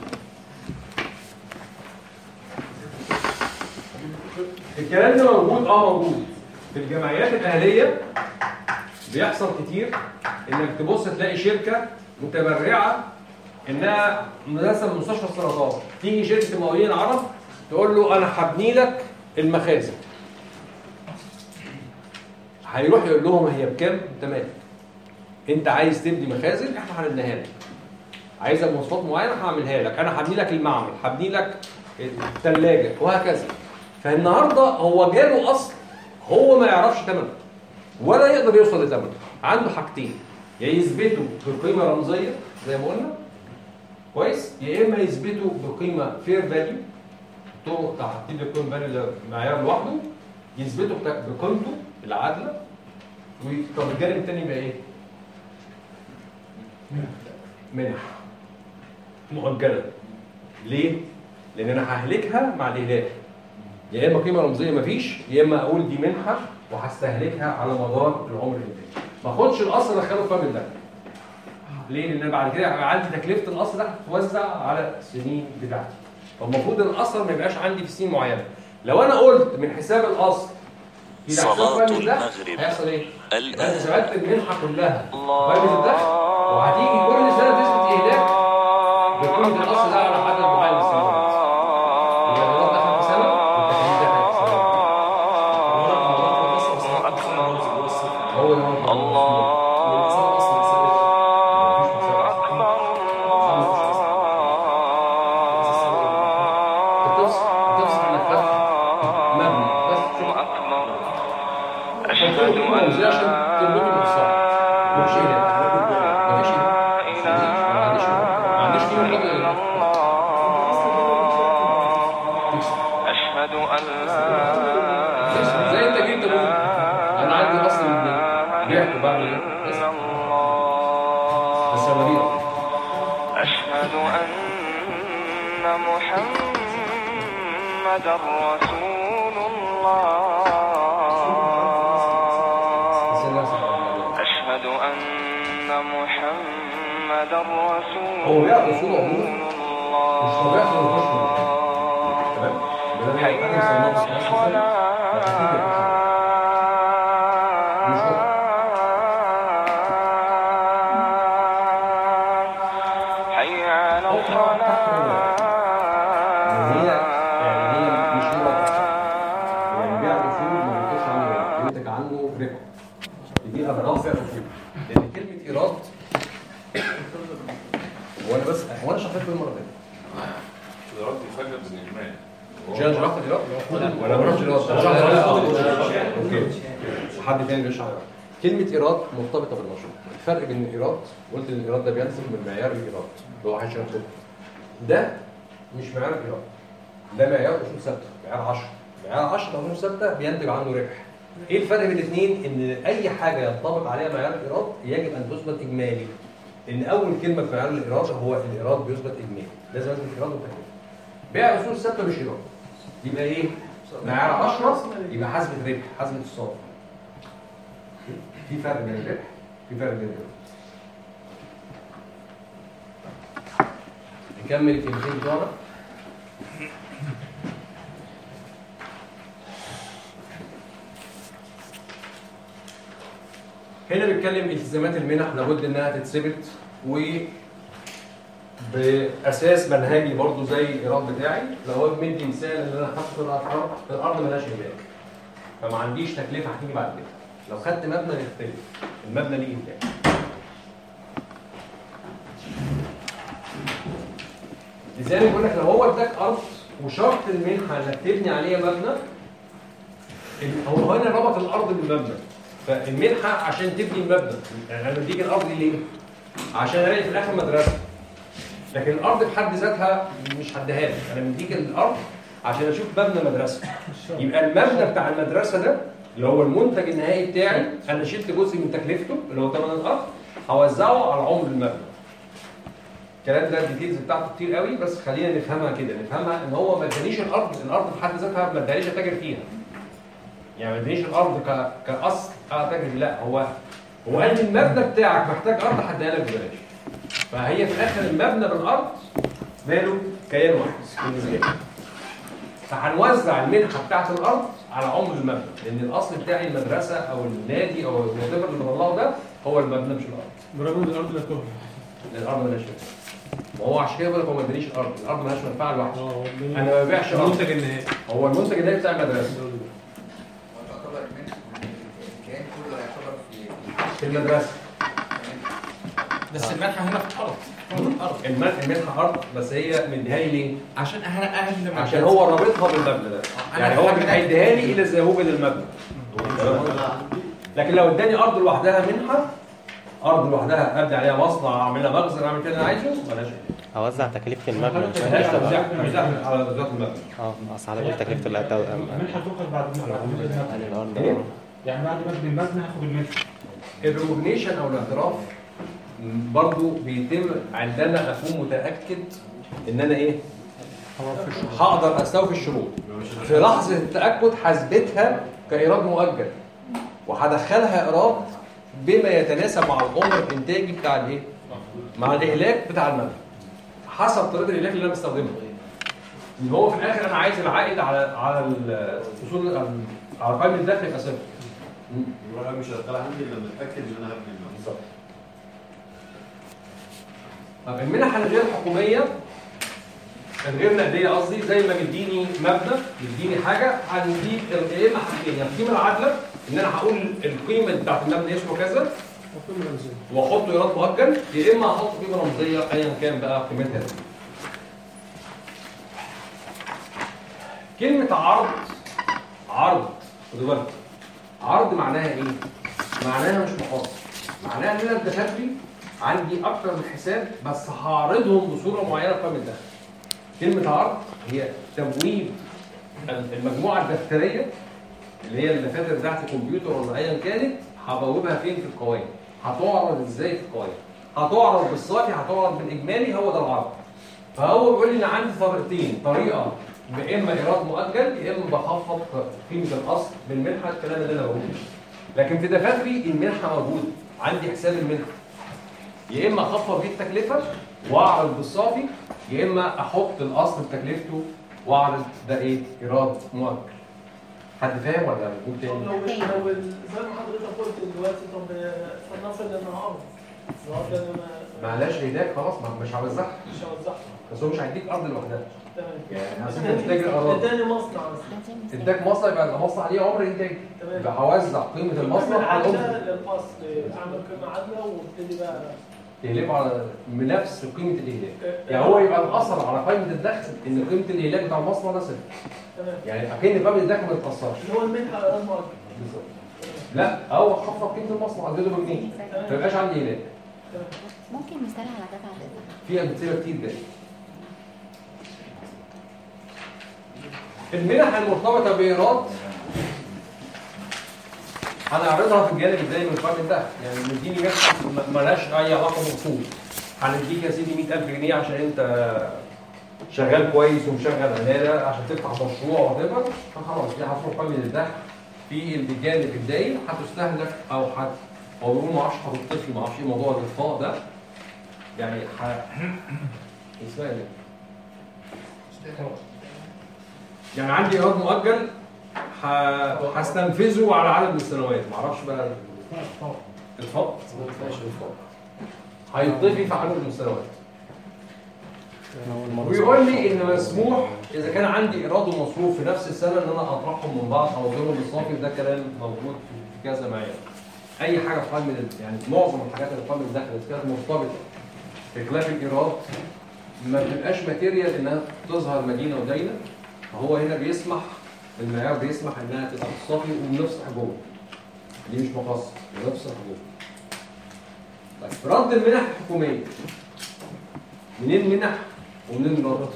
الكلام ده موجود اه موجود في الجمعيات الاهليه بيحصل كتير انك تبص تلاقي شركه متبرعه انها مثلا مستشفى السرطان تيجي شركه مقاولين عرب تقول له انا هبني لك المخازن هيروح يقول لهم هي بكام تمام انت عايز تبني مخازن احنا هنبنيها لك عايزها بمواصفات معينه هعملها لك انا هبني لك المعمل هبني لك الثلاجه وهكذا فالنهارده هو جاله اصل هو ما يعرفش ثمنه ولا يقدر يوصل لثمنه عنده حاجتين يا يثبته بقيمه رمزيه زي ما قلنا كويس يا اما يثبته بقيمه فير فاليو طرق تحديد القيمه فاليو ده معيار لوحده يثبته بتا- بقيمته العادله و- طب الجانب الثاني يبقى ايه؟ منح مؤجله ليه؟ لان انا ههلكها مع الاهلاك يا اما قيمه رمزيه مفيش يا اما اقول دي منحه وهستهلكها على مدار العمر الانتاجي ما اخدش الاصل ادخله في قائمه الدخل ليه؟ لان أنا بعد كده هيبقى عندي تكلفه الاصل ده هتتوزع على السنين بتاعتي فالمفروض ان الاصل ما يبقاش عندي في سنين معينه لو انا قلت من حساب الاصل إلى حساب صلاة قائمة الدخل، المغرب. هيحصل ايه؟ يبقى انت الآن سبقت المنحه كلها قائمه الدخل وهتيجي كل سنه تثبت اهلاك بقيمه الاصل ده على عدد معين من السنوات يبقى الايراد دخل في سنه والتكاليف دخلت في سنه هو ده هو التفصيل التفصيل انك خدت مبنى بس شوف أشهد أن زي عشان تربطوا المصاب مش ايه مفيش ايه ما عنديش ما عنديش قيمه قدر أشهد أن لا زي انت جيت تقول انا عندي اصل من بعته بعمل ايه بس بس انا مريض أشهد أن محمد رسول الله بس انا أسف. أشهد أن محمد رسول هو بيعرف اصول عموما مش طبيعته انه يخش من تمام بدل ما حي يبقى أنا على صنعت في نفس السنة. مش هو. الصلاة حي على هو طبعاً تحت يعني هي يعني هي مش مرة يعني بيع الاصول ما بينتج عنه بينتج عنه ربح دي اغراض بيع الاصول لان كلمه ايراد هو انا بس هو انا شرحت المره اللي الإيراد يفرق بين المال مش انا شرحت الايراد ولا ما شرحتش الايراد اوكي حد تاني بيشرح كلمة إيراد مرتبطة بالمشروع، الفرق بين الإيراد قلت إن الإيراد ده بينسب من معيار الإيراد اللي هو 10 ده مش معيار الإيراد ده معيار أصول ثابتة معيار 10 معيار 10 أصول ثابتة بينتج عنه ربح ايه الفرق بين الاثنين ان اي حاجه ينطبق عليها معيار الايراد يجب ان تثبت اجمالي ان اول كلمه في معيار الايراد هو الايراد بيثبت اجمالي لازم اثبت ايراد وتكلفه بيع الاصول الثابته مش ايراد يبقى ايه معيار 10 يبقى حسبة ربح حسبة الصافي في فرق بين الربح في فرق بين الربح نكمل الكلمتين بتوعنا هنا بنتكلم التزامات المنح لابد انها تتثبت و باساس منهجي برضو زي الايراد بتاعي لو هو مدي مثال ان انا حاطط الارض الارض مالهاش املاك فما عنديش تكلفه هتيجي بعد كده لو خدت مبنى يختلف المبنى ليه املاك لذلك بقول لك لو هو اداك ارض وشرط المنحه انك تبني عليها مبنى ال- هو هنا ربط الارض بالمبنى فالمنحه عشان تبني المبنى يعني انا بديك الارض دي ليه؟ عشان الاقي في الاخر مدرسه لكن الارض بحد ذاتها مش هديها لك انا مديك الارض عشان اشوف مبنى مدرسه يبقى المبنى بتاع المدرسه ده اللي هو المنتج النهائي بتاعي انا شلت جزء من تكلفته اللي هو ثمن الارض هوزعه على عمر المبنى الكلام ده الديتيلز بتاعته كتير قوي بس خلينا نفهمها كده نفهمها ان هو ما ادانيش الارض الارض بحد ذاتها ما ادانيش اتاجر فيها يعني ما ادانيش الارض ك... كاصل اتاجر فيها. لا هو هو قال لي المبنى بتاعك محتاج ارض هديها لك ببلاش فهي في الاخر المبنى بالارض ماله كيان واحد بالنسبه لي فهنوزع المنحه بتاعت الارض على عمر المبنى لان الاصل بتاعي المدرسه او النادي او الوظيفه اللي بطلعه ده هو المبنى مش الارض برغم ان الارض لا تهلك لان الارض مالهاش منفعه ما هو عشان كده بقول لك هو ما ادانيش الارض الارض مالهاش منفعه لوحدها اه انا ما ببيعش ارض المنتج النهائي هو المنتج النهائي بتاع المدرسه وتعتبر من الكيان كله يعتبر في في المدرسه بس المنحه هنا في الارض في الارض المنحه المنحه ارض بس هي مديها لي ليه؟ عشان اهل اهل عشان هو رابطها بالمبنى ده يعني هو مش هيديها لي الا زي هو للمبنى لكن لو اداني ارض لوحدها منحه ارض لوحدها ابني عليها مصنع اعمل لها مخزن اعمل كده اللي انا عايزه مالهاش اوزع تكلفه المبنى مش مالهاش هتشتغل توزيع توزيع على ذات المبنى اه اصل على بالي تكلفه الأتو- المنحه تؤخذ بعد بعد مدة المبنى. الارض إيه؟ يعني بعد ما ابني المبنى هاخد المنحه الريكوجنيشن او الاعتراف برضو بيتم عندما اكون متاكد ان انا ايه هقدر استوفي الشروط في لحظه التاكد هثبتها كايراد مؤجل وهدخلها ايراد بما يتناسب مع العمر الانتاجي بتاع الايه مع الاهلاك بتاع المبنى حسب طريقه الاهلاك اللي انا بستخدمها ان هو في الاخر انا عايز العائد على على الاصول على قائمه الدخل يبقى صفر يبقى انا مش هشتغل عندي الا لما اتاكد ان انا هبني المبنى. بالظبط طب المنح الغير الحكوميه الغير نقديه قصدي زي ما بيديني مبنى بيديني حاجه هنديك يا اما حاجتين يا قيمه العادله ان انا هقول القيمه بتاعت المبنى اسمه كذا وقيمه رمزيه واحط ايراد مؤجل يا اما احط قيمه رمزيه ايا كان بقى قيمتها دي. كلمه عرض عرض خدوا بالكم عرض معناها ايه؟ معناها مش محاصر معناها ان انا الدخل عندي اكتر من حساب بس هعرضهم بصوره معينه في قائمه الدخل كلمه عرض هي تبويب المجموعه الدفتريه اللي هي الدفاتر بتاعت الكمبيوتر ولا ايا كانت هبوبها فين في القوائم هتعرض ازاي في القوائم هتعرض بالصافي هتعرض بالاجمالي هو ده العرض فهو بيقول لي ان عندي طريقتين طريقه يا اما ايراد مؤجل يا اما بخفض قيمه الاصل بالمنحه الكلام اللي انا بقوله لكن في دفاتري المنحه موجوده عندي حساب المنحه يا اما اخفض بيه التكلفه واعرض بالصافي يا اما احط الاصل بتكلفته واعرض ده ايه ايراد مؤجل حد فاهم ولا بقول طب تاني؟ لو لو ال- زي ما حضرتك قلت دلوقتي طب فلنفرض ان عرض العرض ده انا ما معلش هيداك خلاص ما مش هوزعها مش هوزعها بس هو مش هيديك ارض لوحدها تمام يعني اصل انت محتاج الاراضي اداني مصنع بس اداك مصنع يبقى المصنع ليه عمر انتاجي تمام يبقى هوزع قيمه المصنع على عادله العمر للاصل اعمل قيمه عادله وابتدي بقى تقلبه على بنفس قيمه الاهلاك يعني هو يبقى الاثر على قيمه الدخل ان قيمه الاهلاك بتاع المصنع ده صفر تمام يعني اكن قيمه الدخل ما تتاثرش اللي هو المنحه ايراد مؤجل بالظبط لا او اخفض قيمه المصنع ازيده بجنيه ما يبقاش عندي هلاك ممكن مثال على ده بعد اذنك في امثله كتير جدا المنح المرتبطه بايراد هنعرضها في الجانب الثاني من قائمه الدخل يعني نديني منحه م- ملهاش اي علاقه بمقصود هنديك يا سيدي 100000 جنيه عشان انت شغال كويس ومشغل عماله عشان تفتح مشروع وات فخلاص دي هتروح قائمه الدخل في الجانب الدائم هتستهلك او هت او يقولوا ما اعرفش هتطفي ما اعرفش ايه موضوع الاطفاء ده يعني ح... اسمها ايه؟ يعني عندي ايراد مؤجل ه- هستنفذه على عدد من السنوات ما اعرفش بقى الفض ماشي الفض هيطفي في عدد من السنوات ويقول لي ان مسموح اذا كان عندي ايراد ومصروف في نفس السنه ان انا اطرحهم من بعض او اضربهم بالصافي ده كلام موجود في كذا معايا اي حاجه في قائمه ال- يعني معظم الحاجات اللي في قائمه الدخل اللي كانت مرتبطه بخلاف الايراد ما بتبقاش ماتيريال انها تظهر مدينه وداينه فهو هنا بيسمح المعيار بيسمح انها تبقى في الصافي وبنفصح جوه دي مش مخصص بنفصح جوه طيب رد المنح الحكوميه منين منح ومنين نردها؟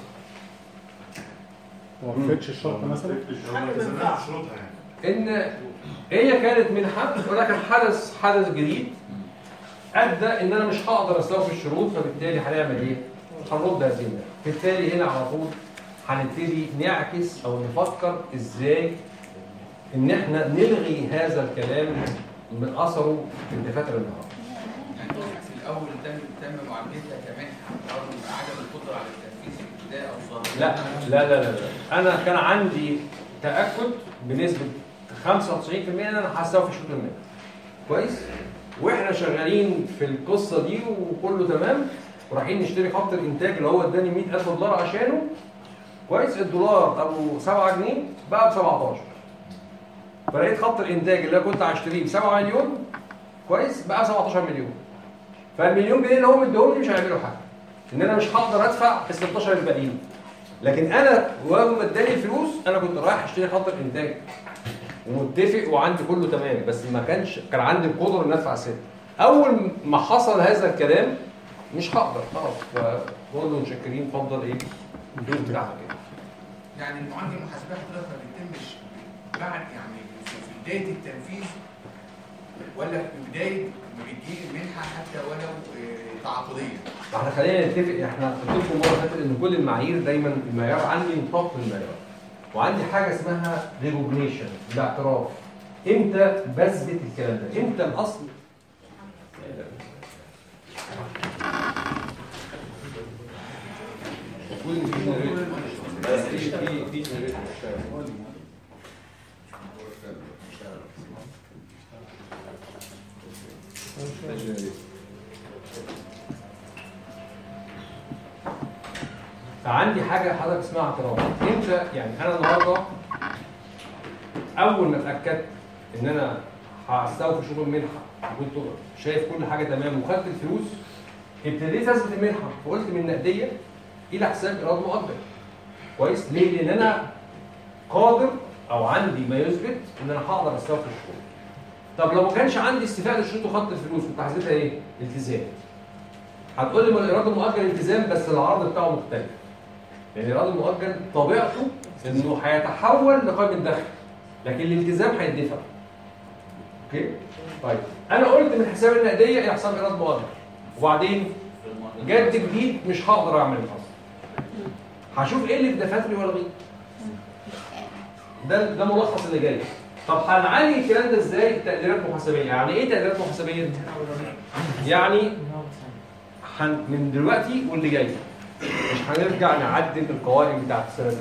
ما وفقتش الشرط مثلا شروطها يعني ان هي كانت منحه ولكن حدث حدث جديد ادى ان انا مش هقدر استوفي الشروط فبالتالي هنعمل ايه؟ هنرد هذه المنحه بالتالي هنا على طول هنبتدي نعكس او نفكر ازاي ان احنا نلغي هذا الكلام من اثره في الدفاتر النهارده يعني في الاول تم تم معاملتها كمنحه رغم عدم القدره على التنفيذ في الابتداء او ظاهر لا لا لا لا لا. انا كان عندي تاكد بنسبه 95% ان انا هستوفي شروط المال كويس واحنا شغالين في القصه دي وكله تمام ورايحين نشتري خط الانتاج اللي هو اداني 100000 دولار عشانه كويس الدولار ابو 7 جنيه بقى ب 17 فلقيت خط الانتاج اللي انا كنت هشتريه ب 7 مليون كويس بقى 17 مليون فالمليون جنيه اللي هو مديهم لي مش هيعملوا حاجه ان انا مش هقدر ادفع ال 16 الباقيين لكن انا وهو اداني الفلوس انا كنت رايح اشتري خط الانتاج ومتفق وعندي كله تمام بس ما كانش كان عندي القدره ان ادفع ست اول ما حصل هذا الكلام مش هقدر خلاص فبقول له متشكرين اتفضل ايه الدور بتاعك ايه يعني المعالجه المحاسبيه حضرتك ما بتتمش بعد يعني في في بدايه التنفيذ ولا في بدايه ما بتجي المنحه حتى ولو آه، تعاقديه احنا خلينا نتفق احنا قلت لكم مره فاتت ان كل المعايير دايما المعيار عندي نطاق المعيار وعندي حاجه اسمها ريكوجنيشن الاعتراف امتى بثبت الكلام ده امتى الاصل المفروض ان في بس في في في فعندي حاجه حضرتك اسمها اعتراف امتى يعني انا النهارده اول ما اتاكدت ان انا هستوفي شغل المنحه وكنت شايف كل حاجه تمام وخدت الفلوس ابتديت اثبت المنحه فقلت من نقديه الى حساب ايراد مؤجل كويس ليه؟ لان انا قادر او عندي ما يثبت ان انا هقدر استوفي الشغل طب لو ما كانش عندي استيفاء للشروط وخدت الفلوس كنت حسبتها ايه؟ التزام هتقول لي ما الايراد المؤجل التزام بس العرض بتاعه مختلف لان الايراد المؤجل طبيعته انه هيتحول لقائمه دخل لكن الالتزام هيدفع اوكي طيب انا قلت من حساب النقديه الى حساب ايراد مؤجل وبعدين جد جديد مش هقدر اعمل اصلا هشوف ايه اللي في دفاتري والغيه ده ده ملخص اللي جاي طب هنعالج الكلام ده ازاي تقديرات محاسبيه يعني ايه تقديرات محاسبيه يعني هن من دلوقتي واللي جاي مش هنرجع نعدل القوائم بتاعت السنه دي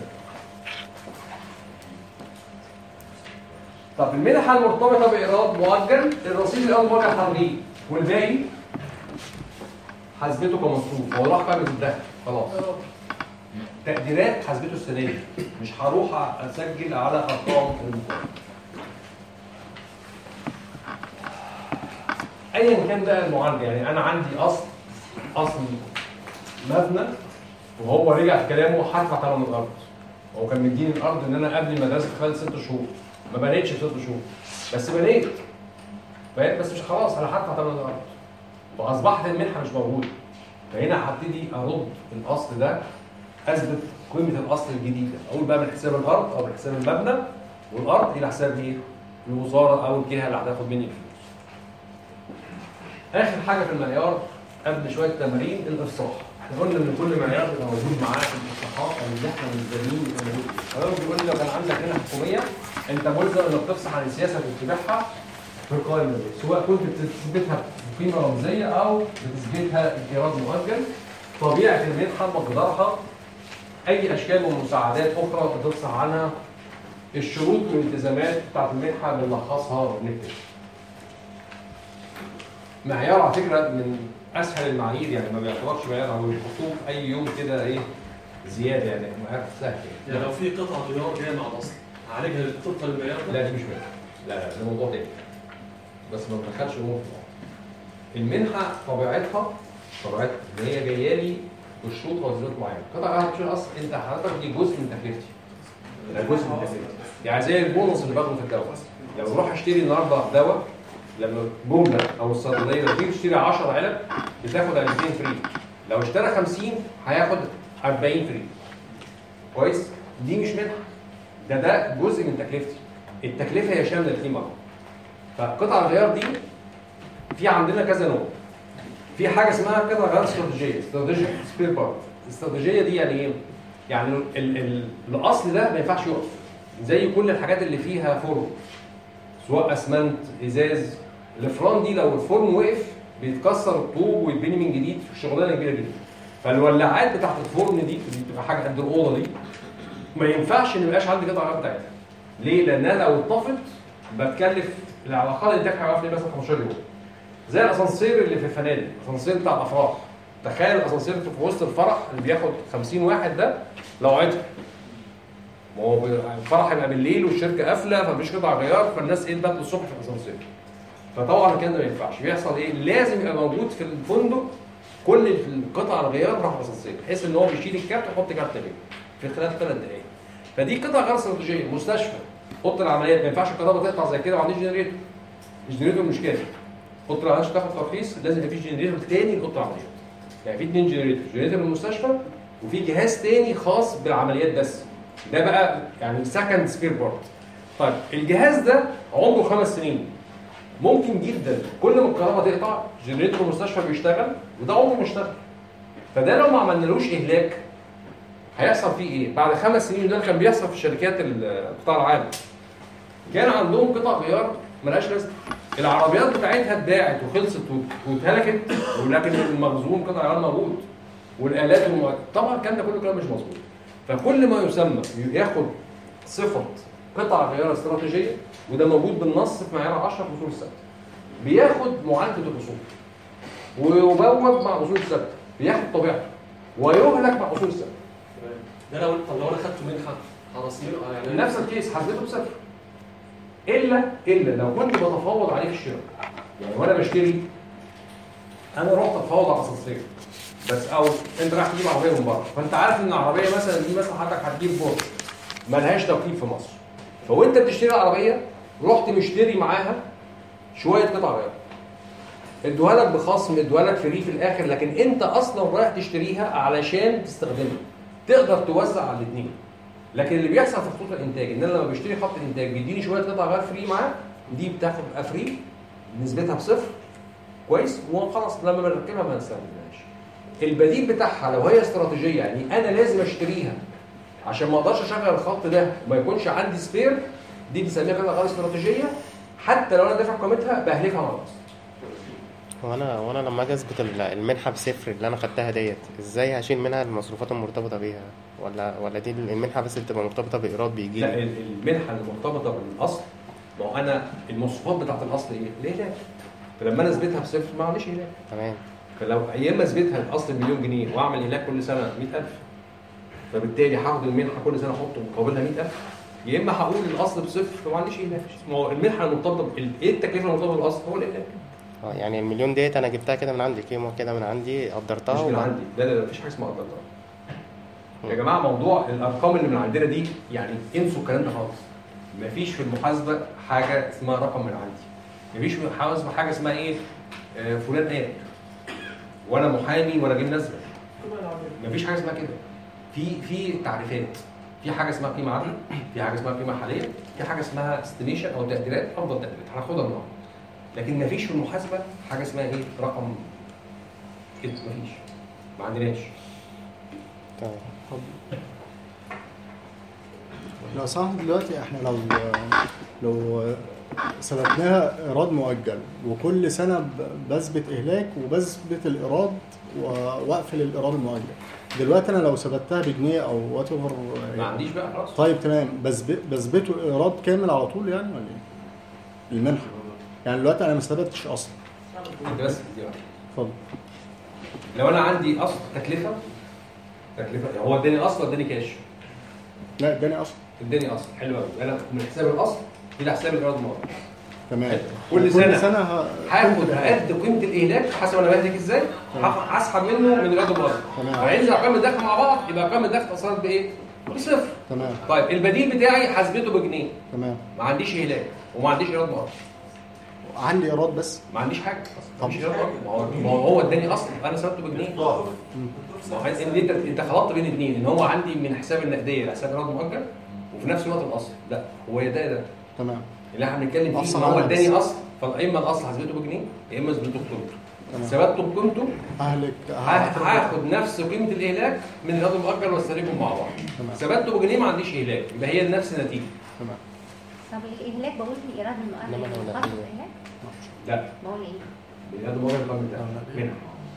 طب المنحه المرتبطه بايراد مؤجل الرصيد الاول مؤجل هلغيه والباقي حاسبته كمصروف هو راح قائمه الدخل خلاص تقديرات حاسبته السنه دي مش هروح اسجل على ارقام المقارنه ايا كان بقى المعالجه يعني انا عندي اصل اصل مبنى وهو رجع في كلامه هدفع ثمن الارض هو كان مديني الارض ان انا ابني مدرسه خلال ست شهور ما بنيتش في ست شهور بس بنيت بقيت بس مش خلاص انا هدفع ثمن الارض واصبحت المنحه مش موجوده فهنا هبتدي ارد الاصل ده اثبت قيمه الاصل الجديد اقول بقى من حساب الارض او من حساب المبنى والارض الى حساب ايه؟ الوزاره او الجهه اللي هتاخد مني الفلوس. اخر حاجه في المعيار قبل شويه تمارين الافصاح. احنا قلنا ان كل معيار بيبقى موجود معاه في الافصاحات او اللي احنا ملزمين يبقى موجود فيه. فهو بيقول لي لو كان عندك هنا حكوميه انت ملزم انك تفصح عن السياسه اللي بتتبعها في القائمه دي سواء كنت بتثبتها بقيمه رمزيه او بتثبتها ايراد مؤجل طبيعه المنحه مقدارها اي اشكال ومساعدات اخرى بتفصح عنها الشروط والالتزامات بتاعت المنحه بنلخصها ونكتب معيار على فكره من اسهل المعايير يعني ما بيعتبرش معيار هو بيحطوه في اي يوم كده ايه زياده يعني معيار سهل يعني لو في قطعه غيار جايه مع الاصل هعالجها طبقا للمعيار ده؟ لا دي مش منحه لا لا ده موضوع تاني بس ما بندخلش امور في بعض المنحه طبيعتها طبيعتها ان هي جايه لي بشروط وظيفات معينه قطع غير مش الاصل انت حضرتك دي جزء من تكلفتي ده جزء من تكلفتي يعني زي البونص اللي باخده في الدواء لو بروح اشتري النهارده دواء لما جمله او الصيدليه لو تيجي تشتري 10 علب بتاخد علبتين فري لو اشترى 50 هياخد 40 فري كويس دي مش منحه ده ده جزء من تكلفتي التكلفه هي شامله الاثنين مع بعض فقطع الغيار دي في عندنا كذا نوع في حاجه اسمها قطع غيار استراتيجيه استراتيجيك سبير بارت الاستراتيجيه دي يعني ايه يعني ال ال الاصل ده ما ينفعش يقف زي كل الحاجات اللي فيها فرن سواء اسمنت ازاز الفران دي لو الفرن وقف بيتكسر الطوب ويتبني من جديد شغلانه كبيره جدا فالولاعات بتاعت الفرن دي دي بتبقى حاجه قد الاوضه دي ما ينفعش ان يبقاش عندي قطع غيار بتاعتها ليه؟ لانها لو اتطفت بتكلف على الاقل الانتاج هيقف لي مثلا 15 يوم زي الاسانسير اللي في الفنادق الاسانسير بتاع الافراح تخيل الاسانسير في وسط الفرح اللي بياخد 50 واحد ده لو عطل ما هو بي- الفرح هيبقى بالليل والشركه قافله فمفيش قطع غيار فالناس ايه تبات الصبح في الاسانسير فطبعا كده ما ينفعش بيحصل ايه لازم يبقى موجود في الفندق كل القطع الغيار راح الاسانسير بحيث ان هو بيشيل الكارت ويحط كارت غيره في خلال ثلاث دقائق فدي قطع غير استراتيجيه مستشفى اوضه العمليات ما ينفعش الكهرباء تقطع زي كده وما عنديش جنريتور الجنريتور مش كافي اوضه العمليات عشان تاخد ترخيص لازم يبقى في جنريتور تاني لاوضه العمليات يعني في اثنين جنريتور جنريتور للمستشفى وفي جهاز تاني خاص بالعمليات بس ده بقى يعني سكند سبير بارت طيب الجهاز ده عمره خمس سنين ممكن جدا كل ما الكهرباء تقطع جنريتور المستشفى بيشتغل وده عمره ما اشتغل فده لو ما عملنالوش اهلاك هيحصل فيه ايه؟ بعد خمس سنين وده كان بيحصل في شركات القطاع العام كان عندهم قطع غيار ملهاش لازمه العربيات بتاعتها اتباعت وخلصت وات- واتهلكت ولكن المخزون قطع غيار موجود والالات والمعد طبعا الكلام ده كله كلام مش مظبوط فكل ما يسمى ياخد صفه قطع غيار استراتيجيه وده موجود بالنص في معيار 10 في اصول السبت بياخد معالجه الاصول ويبوب مع اصول السبت بياخد طبيعته ويهلك مع اصول السبت ده لو طب لو انا خدته منحه هرسمله يعني نفس الكيس حسبته بصفر الا الا لو كنت بتفاوض عليه في الشراء يعني وانا بشتري انا رحت اتفاوض على اسانسير بس او انت رايح تجيب عربيه من بره فانت عارف ان العربيه مثلا دي مثلا حضرتك هتجيب بورش ملهاش توكيل في مصر فوانت بتشتري العربيه رحت مشتري معاها شويه قطع غيار ادوها لك بخصم ادوها لك فري في الاخر لكن انت اصلا رايح تشتريها علشان تستخدمها تقدر توزع على الاثنين لكن اللي بيحصل في خطوط الانتاج ان انا لما بشتري خط الانتاج بيديني شويه قطع غيار فري معاه دي بتاخد بقى فري نسبتها بصفر كويس وخلاص لما بنركبها ما نستخدمهاش البديل بتاعها لو هي استراتيجيه يعني انا لازم اشتريها عشان ما اقدرش اشغل الخط ده وما يكونش عندي سبير دي بنسميها قطع غيار استراتيجيه حتى لو انا دافع قيمتها بهلكها مع النص هو انا وانا لما اجي اثبت ال- المنحه بصفر اللي انا خدتها ديت ازاي هشيل منها المصروفات المرتبطه بيها ولا ولا دي المنحه بس اللي تبقى مرتبطه بايراد بيجي لا لي ال- المنحه المرتبطه بالاصل ما هو انا المواصفات بتاعت الاصل ايه؟ الهلاك فلما انا اثبتها بصفر معلش هلاك تمام فلو يا اما اثبتها الاصل بمليون جنيه واعمل هلاك كل سنه 100000 فبالتالي هاخد المنحه كل سنه احط مقابلها 100000 يا اما هقول الاصل بصفر فما عنديش هلاك ما هو المنحه المرتبطه ب- ايه التكلفه المرتبطه بالاصل؟ هو الهلاك اه يعني المليون ديت انا جبتها كده من عندي قيمه كده من عندي قدرتها مش من وبعد- عندي لا لا لا مفيش حاجه اسمها قدرتها يا جماعه موضوع الارقام اللي من عندنا دي يعني انسوا الكلام ده خالص مفيش في المحاسبه حاجه اسمها رقم من عندي مفيش في المحاسبه حاجه اسمها ايه آه فلان قال وانا محامي وانا جاي نازله مفيش حاجه اسمها كده في في تعريفات في حاجه اسمها قيمه عادله في حاجه اسمها قيمه حاليه في حاجه اسمها استيميشن او تقديرات افضل تقديرات هناخدها النهارده لكن مفيش في المحاسبه حاجه اسمها ايه رقم كده مفيش ما عندناش لو سمحت دلوقتي احنا لو لو ثبتناها ايراد مؤجل وكل سنه ب- بثبت اهلاك وبثبت الايراد و- واقفل الايراد المؤجل دلوقتي انا لو ثبتها بجنيه او وات ايفر ما عنديش بقى خلاص طيب تمام بثبت بثبته ايراد كامل على طول يعني ولا ايه؟ المنحه يعني دلوقتي انا ما ثبتش اصلا انت بس دي واحدة. اتفضل لو انا عندي اصل تكلفه تكلفه هو اداني اصل ولا اداني كاش؟ لا اداني اصلا اداني اصل حلو قوي انا من حساب الاصل الى حساب الايراد المؤجل تمام كل سنه سنه ه- هاخد هقد قيمه الاهلاك حسب انا بهلك ازاي هاخد- هسحب منه من الايراد المؤجل تمام. وهينزل ارقام الدخل مع بعض يبقى ارقام الدخل اصلا بايه؟ بصفر تمام طيب البديل بتاعي حاسبته بجنيه تمام ما عنديش اهلاك وما عنديش ايراد مؤجل عندي ايراد بس ما عنديش حاجه ما عنديش ايراد مؤجل ما هو- ما هو هو اداني اصل انا ثبته بجنيه ما هو انت انت انت خلطت بين الاثنين ان هو عندي من حساب النقديه لحساب ايراد مؤجل وفي نفس الوقت الاصل لا هو يا ده يا ده تمام اللي احنا بنتكلم فيه أصل ان هو على اداني بس. اصل فاما الاصل حسبته بجنيه يا اما ثبته بقيمته تمام. ثبته بقيمته اهلك ه- هاخد نفس قيمه الاهلاك من الايراد المؤجل واستهلكهم مع بعض تمام. ثبته بجنيه ما عنديش اهلاك يبقى هي نفس النتيجه تمام طب الاهلاك بقول في الايراد إنما المؤجل لو خط نتيجة. الاهلاك لا بقول ايه؟ الايراد المؤجل الرقم بتاعه منها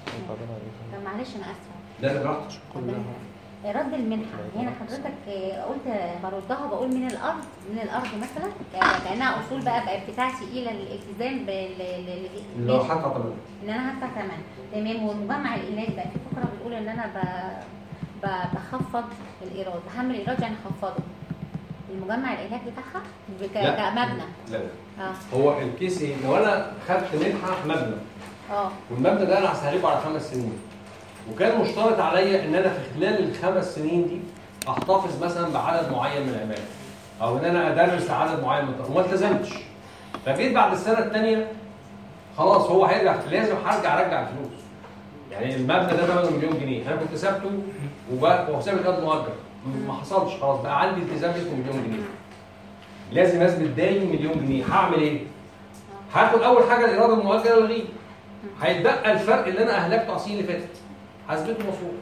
طب معلش انا اسفه لا لا براحتك رد المنحة هنا حضرتك آه، قلت بردها بقول من الأرض من الأرض مثلا ك- كأنها أصول بقى بقى بتاعتي إلى الالتزام بال اللي بال- هو حتى طبعا إن أنا هدفع ثمن تمام ومجمع الإيراد بقى في فقرة بتقول إن أنا ب... ب... بخفض الإيراد بحمل الإيراد يعني أخفضه المجمع الإيراد بتاعها بك... لا. كمبنى لا لا اه هو الكيس ايه؟ لو انا خدت منحه مبنى اه والمبنى ده انا هستهلكه على خمس سنين وكان مشترط عليا ان انا في خلال الخمس سنين دي احتفظ مثلا بعدد معين من العماله او ان انا ادرس عدد معين من الطلبة وما التزمتش فجيت بعد السنه الثانيه خلاص هو هيرجع لازم هرجع ارجع الفلوس يعني المبنى ده ثمنه مليون جنيه انا كنت سابته وبقى وحساب الايراد مؤجل ما حصلش خلاص بقى عندي التزام اسمه مليون جنيه لازم اثبت داين مليون جنيه هعمل ايه؟ هاخد اول حاجه الايراد المؤجل الغيه هيتبقى الفرق اللي انا اهلكته على السنين اللي فاتت حسبته مفروض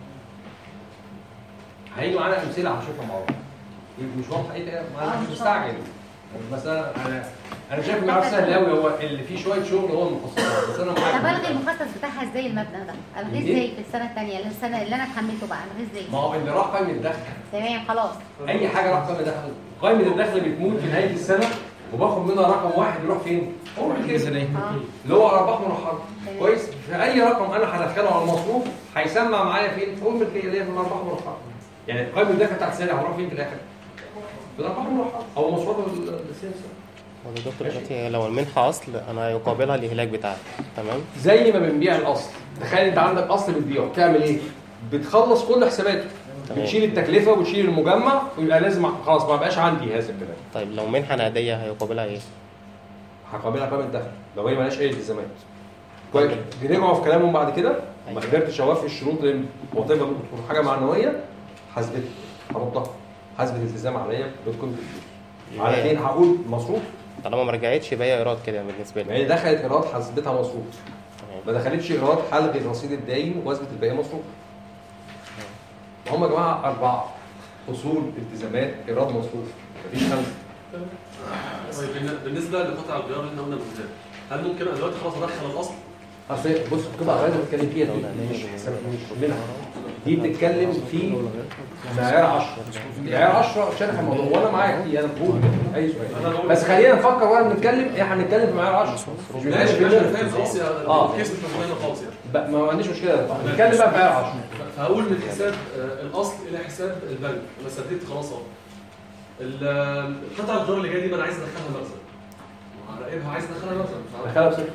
هيجي معانا امثله هنشوفها مع بعض مش واضحه ايه ده؟ ما انا مش مستعجل بس انا انا انا شايف المعرفه سهل قوي هو اللي فيه شويه شغل هو المخصصات بس انا طب معاك الغي المخصص بتاعها ازاي المبنى ده؟ الغيه إيه؟ ازاي في السنه الثانيه السنه اللي انا اتحملته بقى الغيه ازاي؟ ما هو اللي راح قائمه الدخل تمام خلاص اي حاجه راح قائمه الدخل قائمه الدخل بتموت في نهايه السنه وباخد منها رقم واحد يروح فين؟ هو كده اه اللي هو ارباح مرحله تمام. كويس فاي رقم انا هدخله على المصروف هيسمع معايا فين في ام اللي هي من ارباح مرحله يعني قائمه الدخل بتاعت السنه هتروح فين في الاخر؟ في الارباح مرحله او مصروف السياسه هو يا دكتور دلوقتي لو المنحة أصل أنا يقابلها الإهلاك بتاعها تمام زي ما بنبيع الاصل تخيل انت عندك اصل بتبيعه بتعمل ايه؟ بتخلص كل حساباته تمام. بتشيل التكلفه وتشيل المجمع ويبقى لازم خلاص ما بقاش عندي هذا الكلام طيب لو منحة نقدية هيقابلها إيه؟ هقابلها قائمه الدخل لو هي مالهاش اي التزامات كويس بنرجعوا في كلامهم بعد كده ما أيوة. قدرتش اوفي الشروط لان هو طيب ممكن تكون حاجه معنويه حاسبتها هردها حاسبه التزام عليا بتكون الفلوس على اثنين هقول مصروف طالما ما رجعتش يبقى هي إيراد كده بالنسبة ما هي لي دخلت ايراد حاسبتها مصروف تمام. ما دخلتش ايراد هلغي الرصيد الداين واثبت الباقي مصروف هم يا جماعه اربعه اصول التزامات ايراد مصروف مفيش خمسه طيب بالن- بالنسبه لقطع الغيار اللي احنا قلنا بالذات هل ممكن أنا دلوقتي خلاص ادخل الاصل اصل بص القطع الغاز اللي بتتكلم فيها دي مش حساب مش منها دي بتتكلم في معيار 10 معيار 10 شارح الموضوع وانا معاك فيه انا بقول اي سؤال بس خلينا نفكر واحنا بنتكلم احنا هنتكلم في معيار 10 مش بنتكلم ماشي في ماشي انا المية. فاهم خلاص يا اه الكيس مش مهم خالص يعني بقى- ما عنديش مشكله نتكلم بقى في معيار 10 فهقول من حساب آه، الاصل الى حساب البنك انا سددت خلاص اهو ال- آه، قطع الغيار اللي جايه دي ما انا عايز ادخلها مخزن هراقبها عايز ادخلها مخزن مش عارف. دخلها بصفر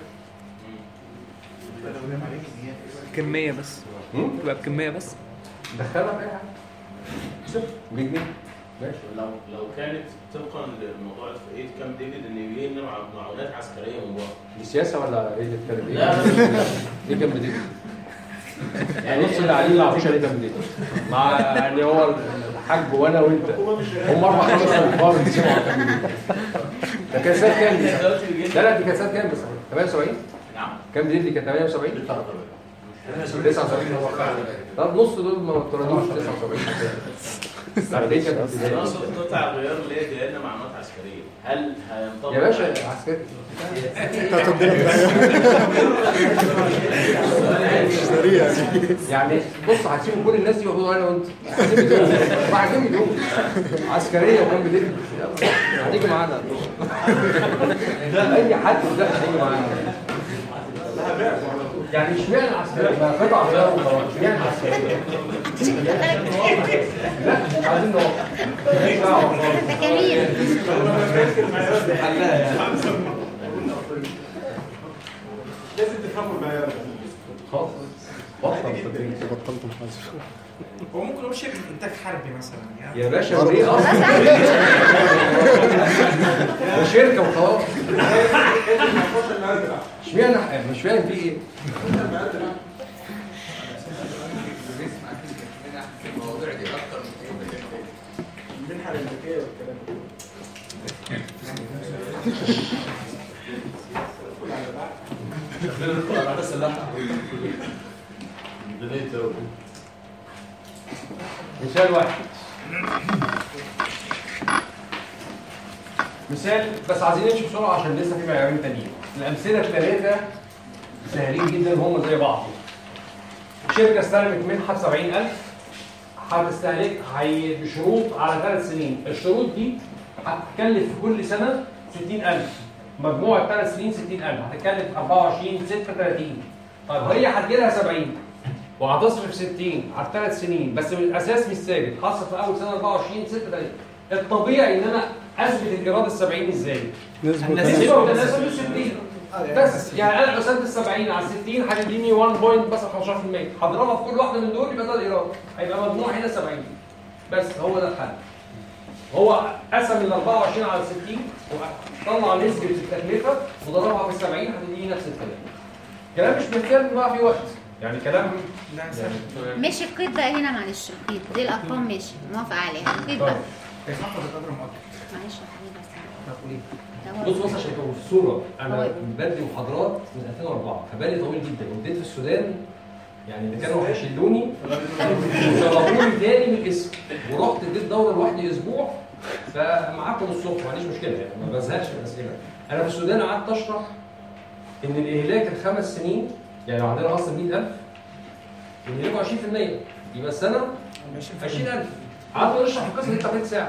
كمية بس هم؟ تبقى بكمية بس دخلها في اي حاجه صفر بجنيه ماشي لو لو كانت طبقا لموضوع اتفاقيه كام ديفيد ان يجي لنا مع- معونات عسكريه من بره دي سياسه ولا ايه اللي بتتكلم لا، ايه؟ ليه كام بديل؟ يعني نص اللي عليه ما يعرفوش عليه كام بديل مع يعني هو الحاج وانا وانت هم اربع خمس انفار بيسمعوا على التمرين. ده كان سنه كام دي؟ لا لا دي كانت سنه كام بس 78 نعم كام دي اللي كانت 78 79 طب نص دول ما اتولدوش 79 بعدين كانت ابتدائي. دراسة قطع الغيار اللي هي جايه لنا معلومات عسكريه هل هينطبق يا باشا عسكري يعني بص هتسيبوا كل الناس دي ويقولوا انا وانت بعدين يوم عسكريه وكان بدل هتيجي معانا اي حد ده هيجي معانا يعني اشمعنى عسكريه؟ ما قطع غيار وخلاص اشمعنى عسكريه؟ لا مش عايزين نقف لازم تفهموا المعيار خلاص بطلت محاسب هو ممكن نقول شركه انتاج حربي مثلا يعني يا باشا وليه اصلا ده شركه وخلاص اشمعنى مش فاهم في ايه المواضيع دي اكتر من المنحه الامريكيه والكلام ده على السلاحه مثال واحد مثال بس عايزين نمشي بسرعه عشان لسه في معيارين تانيين الامثله الثلاثه سهلين جدا هم زي بعض شركه استلمت منحه ب 70000 هتستهلك هي بشروط على ثلاث سنين الشروط دي هتكلف في كل سنه 60000 مجموع الثلاث سنين 60000 هتكلف 24 36 طيب هي هتجي لها 70 وهتصرف 60 على الثلاث سنين بس من الاساس مش ثابت هصرف في اول سنه 24 36 الطبيعي ان انا اثبت الايراد ال 70 ازاي؟ نسبة النسبه والتناسب ال 60 بس يعني انا قسمت ال 70 على 60 هتديني 1 بوينت بس 15% هضربها في كل واحده من دول يبقى ده الايراد هيبقى مجموع هنا 70 بس هو ده الحل هو قسم ال 24 على 60 وطلع نسبه التكلفه وضربها في ال 70 هتديني نفس الكلام كلام مش محتاج بقى في وقت يعني كلام يعني ماشي القيد بقى هنا معلش القيد دي الارقام ماشي موافقه عليها القيد بقى هيخفض القدر المؤقت معلش يا حبيبي بس ده هو بص بص عشان تبقوا في الصوره انا بدي محاضرات من 2004 فبالي طويل جدا واديت في السودان يعني اللي كانوا هيشلوني شرفوني تاني من الاسم ورحت اديت دوره لوحدي اسبوع فمعاكم الصبح ما عنديش مشكله يعني ما بزهقش من الاسئله انا في السودان قعدت اشرح ان الاهلاك الخمس سنين يعني لو عندنا اصل 100000 بنهلكوا 20% يبقى السنه 20000 قعدت نشرح القصه دي تلت ساعه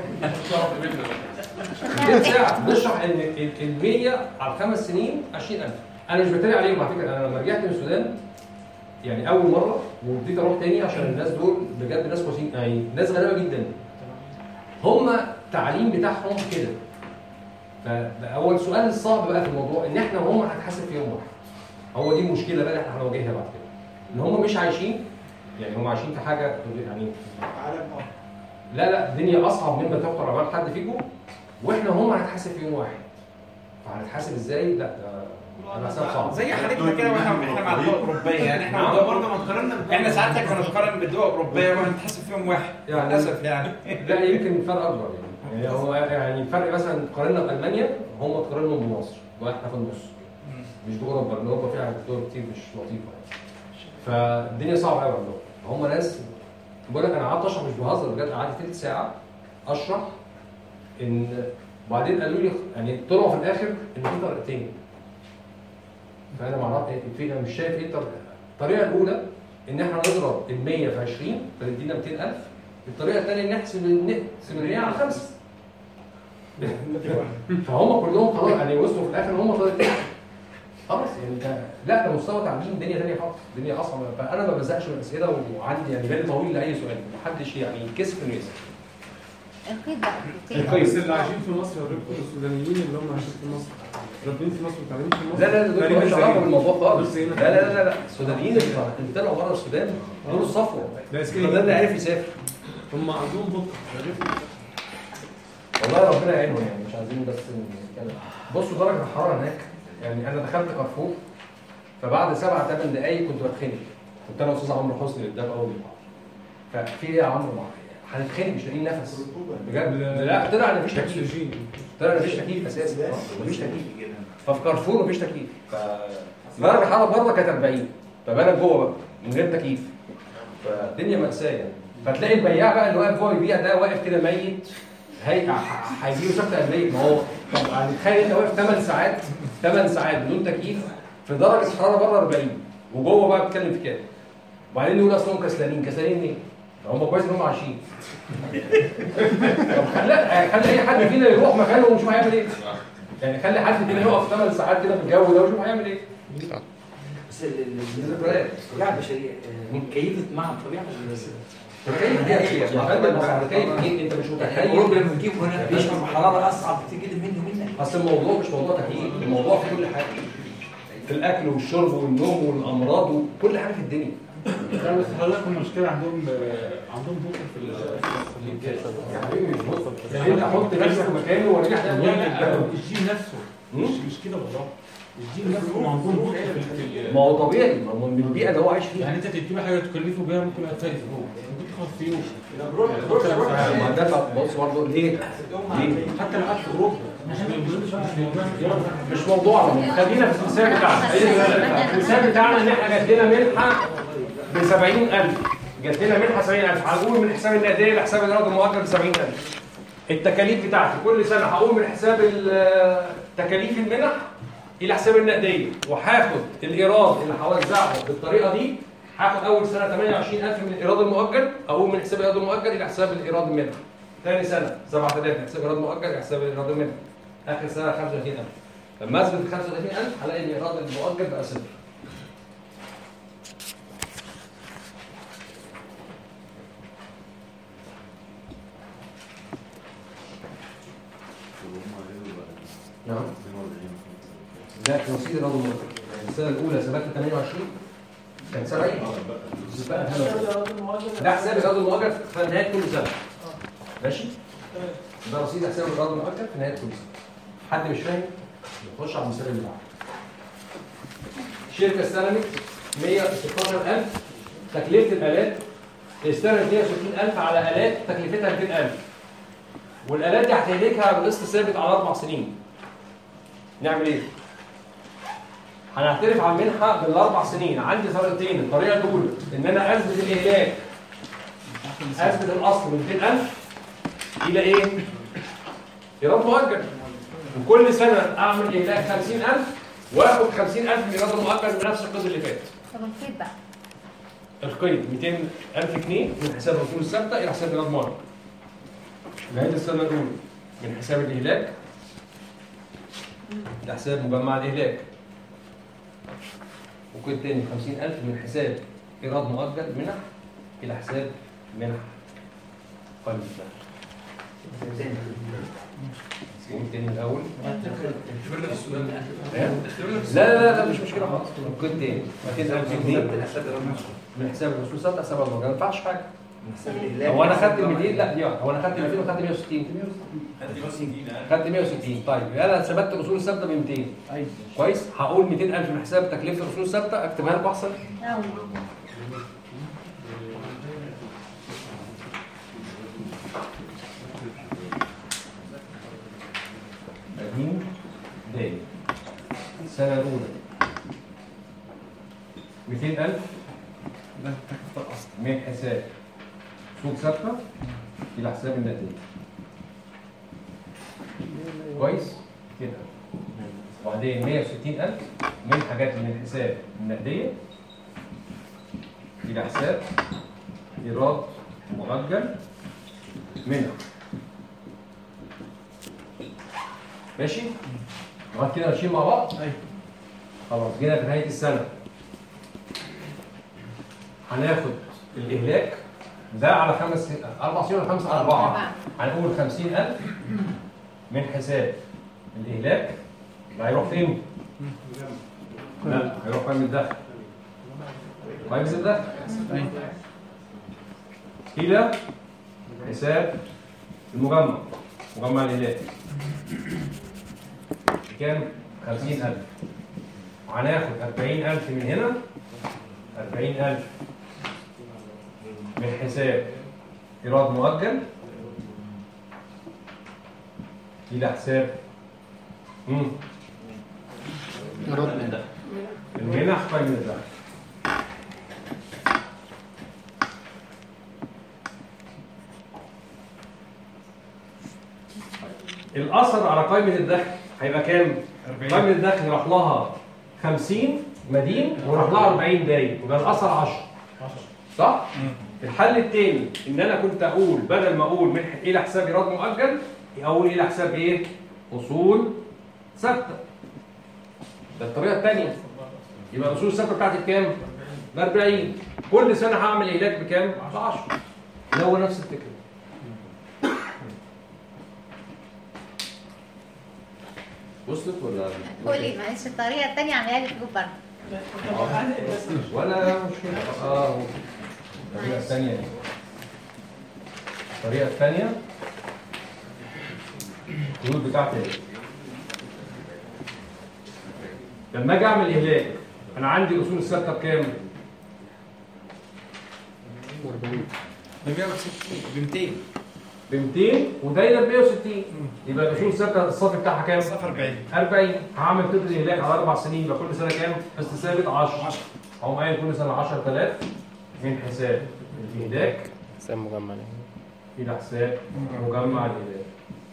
تلت ساعه بنشرح ان ال 100 على خمس سنين 20000 انا مش بتريق عليهم على فكره انا لما رجعت من السودان يعني اول مره وابتديت اروح تاني عشان الناس دول بجد ناس كويسين يعني ناس غريبه جدا هم التعليم بتاعهم كده فاول سؤال الصعب بقى في الموضوع ان احنا وهم هنتحاسب في يوم واحد هو دي المشكله بقى اللي احنا هنواجهها بعد كده ان هم مش عايشين يعني هم عايشين في حاجه يعني لا لا الدنيا اصعب مما تخطر على بال حد فيكم واحنا هم هنتحاسب في يوم واحد فهنتحاسب ازاي؟ لا ده انا حساب صعب زي حالتنا كده واحنا احنا مع الدول الاوروبيه يعني احنا نعم. برضه ما تقارنا احنا ساعتها كنا بنقارن بالدول الاوروبيه وهنتحاسب فيهم واحد يعني للاسف يعني لا يمكن فرق اكبر يعني يعني هو يعني الفرق مثلا قارنا بالمانيا هم تقارنهم بمصر واحنا في النص مش باوروبا لان اوروبا فيها دول كتير مش لطيفه يعني فالدنيا صعبه قوي عندهم هم ناس بقول لك انا قعدت اشرح مش بهزر بجد قعدت تلت ساعه اشرح ان وبعدين قالوا لي يعني طلعوا في الاخر ان في طريقتين فانا ما اعرفش في انا مش شايف ايه الطريقه الطريقه الاولى ان احنا نضرب ال 100 في 20 فتدينا 200000 الطريقه الثانيه نحسب نقسم ال 100 على 5 فهم كلهم خلاص يعني وصلوا في الاخر ان هم طريقتين خلاص يعني ده لا ده مستوى تعليم دنيا ثانيه خالص دنيا اصعب فانا ما بزهقش من الاسئله وعندي يعني بالي طويل لاي سؤال محدش يعني يتكسف انه يسال القيد بقى القيد. بس اللي عايشين في مصر يا دكتور السودانيين اللي هم عايشين في مصر رابطين في مصر وتعليمين في مصر لا لا لا دول تقريباً مالهمش زي- علاقه بالموضوع خالص بس لا هنا- لا لا لا السودانيين اللي اللي طلعوا بره السودان دول الصفوه ده ده اللي عرف يسافر هم عندهم بطء والله ربنا يعينهم يعني مش عايزين بس نتكلم بصوا درجه الحراره هناك يعني انا دخلت كارفور فبعد سبع ثمان دقائق كنت بتخنق كنت انا واستاذ عمرو حسني اللي اداك اول محاضره ففي ايه يا عمرو معايا هنتخنق مش لاقيين نفس بجد لا طلع ان مفيش تكييف طلع ان مفيش تكييف اساسا مفيش تكييف ففي كارفور مفيش تكييف ف درجه الحراره بره كانت 40 فبالك جوه بقى من غير تكييف فالدنيا مأساة يعني فتلاقي البياع بقى اللي واقف جوه يبيع ده واقف كده ميت هي هيجيله سكتة قلبية ما هو طب يعني تخيل انت واقف 8 ساعات 8 ساعات بدون تكييف في درجة حرارة بره 40 وجوه بقى بتتكلم في كام وبعدين يقول اصلهم كسلانين كسلانين ليه؟ هم كويس ان هم عايشين طب خلي خلي اي حد فينا يروح مكانه ونشوف هيعمل ايه يعني خلي حد فينا يقف 8 ساعات كده في الجو ده ونشوف هيعمل ايه بس الطبيعه البشريه آه، كيفت مع الطبيعه البشريه الكيف دي أشياء. يا فندم، بس الكيف دي أنت مش متخيل. اوروبا لما تجيبه هنا بيشرب حراره اصعب كتير جدا مني ومنك اصل الموضوع مش موضوع تكييف الموضوع في كل حاجه في الاكل والشرب والنوم والامراض وكل حاجه في الدنيا لا بس حضرتك المشكله عندهم عندهم بوكر في ال- في الانتاج يا حبيبي مش بوكر. يعني انت حط نفسك مكانه ورجع لا تعمل لا الجين نفسه مش مش كده والله الجين نفسه ما عندهم بوكر في ال- ما هو طبيعي ما هو من البيئه اللي هو عايش فيها يعني انت تديله حاجه تكلفه بيها ممكن يبقى فايز هو ممكن تاخد فيه ما ده بقى بص برضه ليه؟ ليه؟ حتى لو قعدت في اوروبا عشان ما يقولوش مش موضوعنا خلينا في المثال بتاعنا المثال بتاعنا ان احنا جات لنا منحه ب 70000 جات لنا منحه 70000 هنقول من حساب النقديه لحساب الايراد المؤجل ب 70000 التكاليف بتاعتي كل سنه هقوم من حساب ال- تكاليف المنح الى حساب النقديه وهاخد الايراد اللي هوزعه بالطريقه دي هاخد اول سنه 28000 من الايراد المؤجل اقوم من حساب الايراد المؤجل الى حساب الايراد المنح ثاني سنه 7000 من حساب الايراد المؤجل الى حساب الايراد المنح اخر سنه 35000 لما اثبت ال 35000 هلاقي ان الايراد المؤجل بقى صفر نعم لا رصيد الايراد المؤجل يعني السنه الاولى ثبت 28 كان 70 بقى هنا ده حساب الايراد المؤجل في نهايه كل سنه ماشي ده رصيد حساب الايراد المؤجل في نهايه كل سنه حد مش فاهم نخش على المثال اللي بعده شركه استلمت 116000 تكلفه الالات استلمت 160000 على الات تكلفتها 200000 والالات دي هتهلكها بقسط ثابت على اربع سنين نعمل ايه؟ هنعترف على المنحه بالاربع سنين عندي طريقتين الطريقه الاولى ان انا اثبت الاهلاك اثبت الاصل من 200000 الى ايه؟ ايراد مؤجل وكل سنه اعمل اهلاك 50000 واخد 50000 من الايراد المؤجل بنفس القيد اللي فات طب الخيط بقى القيد 200000 جنيه من حساب الرسوم الثابته الى حساب الايراد المؤجل نهايه السنه الاولى من حساب الاهلاك لحساب مجمع الاهلاك وقيد تاني 50000 من حساب ايراد مؤجل منح الى حساب منح قلب الدخل قول تاني من الاول لا لا لا مش مشكله خالص القيد تاني 200000 جنيه من حساب الرسوم الثابته حساب المؤجل ما ينفعش حاجه هو انا خدت 200 لا دي واحدة. هو انا خدت 200 وخدت 160 خدت 160 طيب يبقى انا ثبت الاصول الثابته ب 200 كويس هقول 200000 من حساب تكلفه الاصول الثابته اكتبها لكم احسن قديم دايم السنه الاولى 200000 من حساب اصول ثابته الى حساب النقديه كويس كده وبعدين 160000 من حاجات من الحساب النقديه الى حساب ايراد مؤجل منها ماشي لغايه كده ماشيين مع بعض ايوه خلاص جينا في نهايه السنه هناخد الاهلاك ده على خمس اربع سنين ولا خمسه على اربعه هنقول 50000 من حساب الاهلاك ده هيروح فين؟ لا هيروح قائمه الدخل قائمه الدخل الى حساب المجمع مجمع الاهلاك كام؟ 50000 هناخد 40000 من هنا 40000 من حساب ايراد مؤجل الى حساب مم. ايراد من المنح قائمه الدخل الاثر على قائمه الدخل هيبقى كام؟ قائمه الدخل راح لها 50 مدين وراح لها 40 داين يبقى الاثر 10 صح؟ الحل الثاني ان انا كنت اقول بدل ما اقول منحه الى حساب ايراد مؤجل اقول الى حساب ايه؟ اصول ثابته ده الطريقه الثانيه يبقى الاصول الثابته بتاعتي بكام؟ ب 40 كل سنه هعمل اهلاك بكام؟ ب 10 ده هو نفس الفكره وصلت ولا قولي معلش الطريقه الثانيه اعملها لي في جروب برضه ولا مشكله اه الطريقه الثانيه دي الطريقه الثانيه الحدود بتاعتي ايه لما اجي اعمل اهلاك انا عندي الاصول الثابته بكام؟ ب 160 ب 200 ب 200 ودايره ب 160 يبقى الاصول الثابته الصافي بتاعها كام؟ صفر 40 40 هعمل طفل اهلاك على اربع سنين يبقى كل سنه كام؟ بس ثابت 10 هقوم قايل كل سنه 10000 من حساب الاهلاك حساب مجمع الى حساب مجمع الاهلاك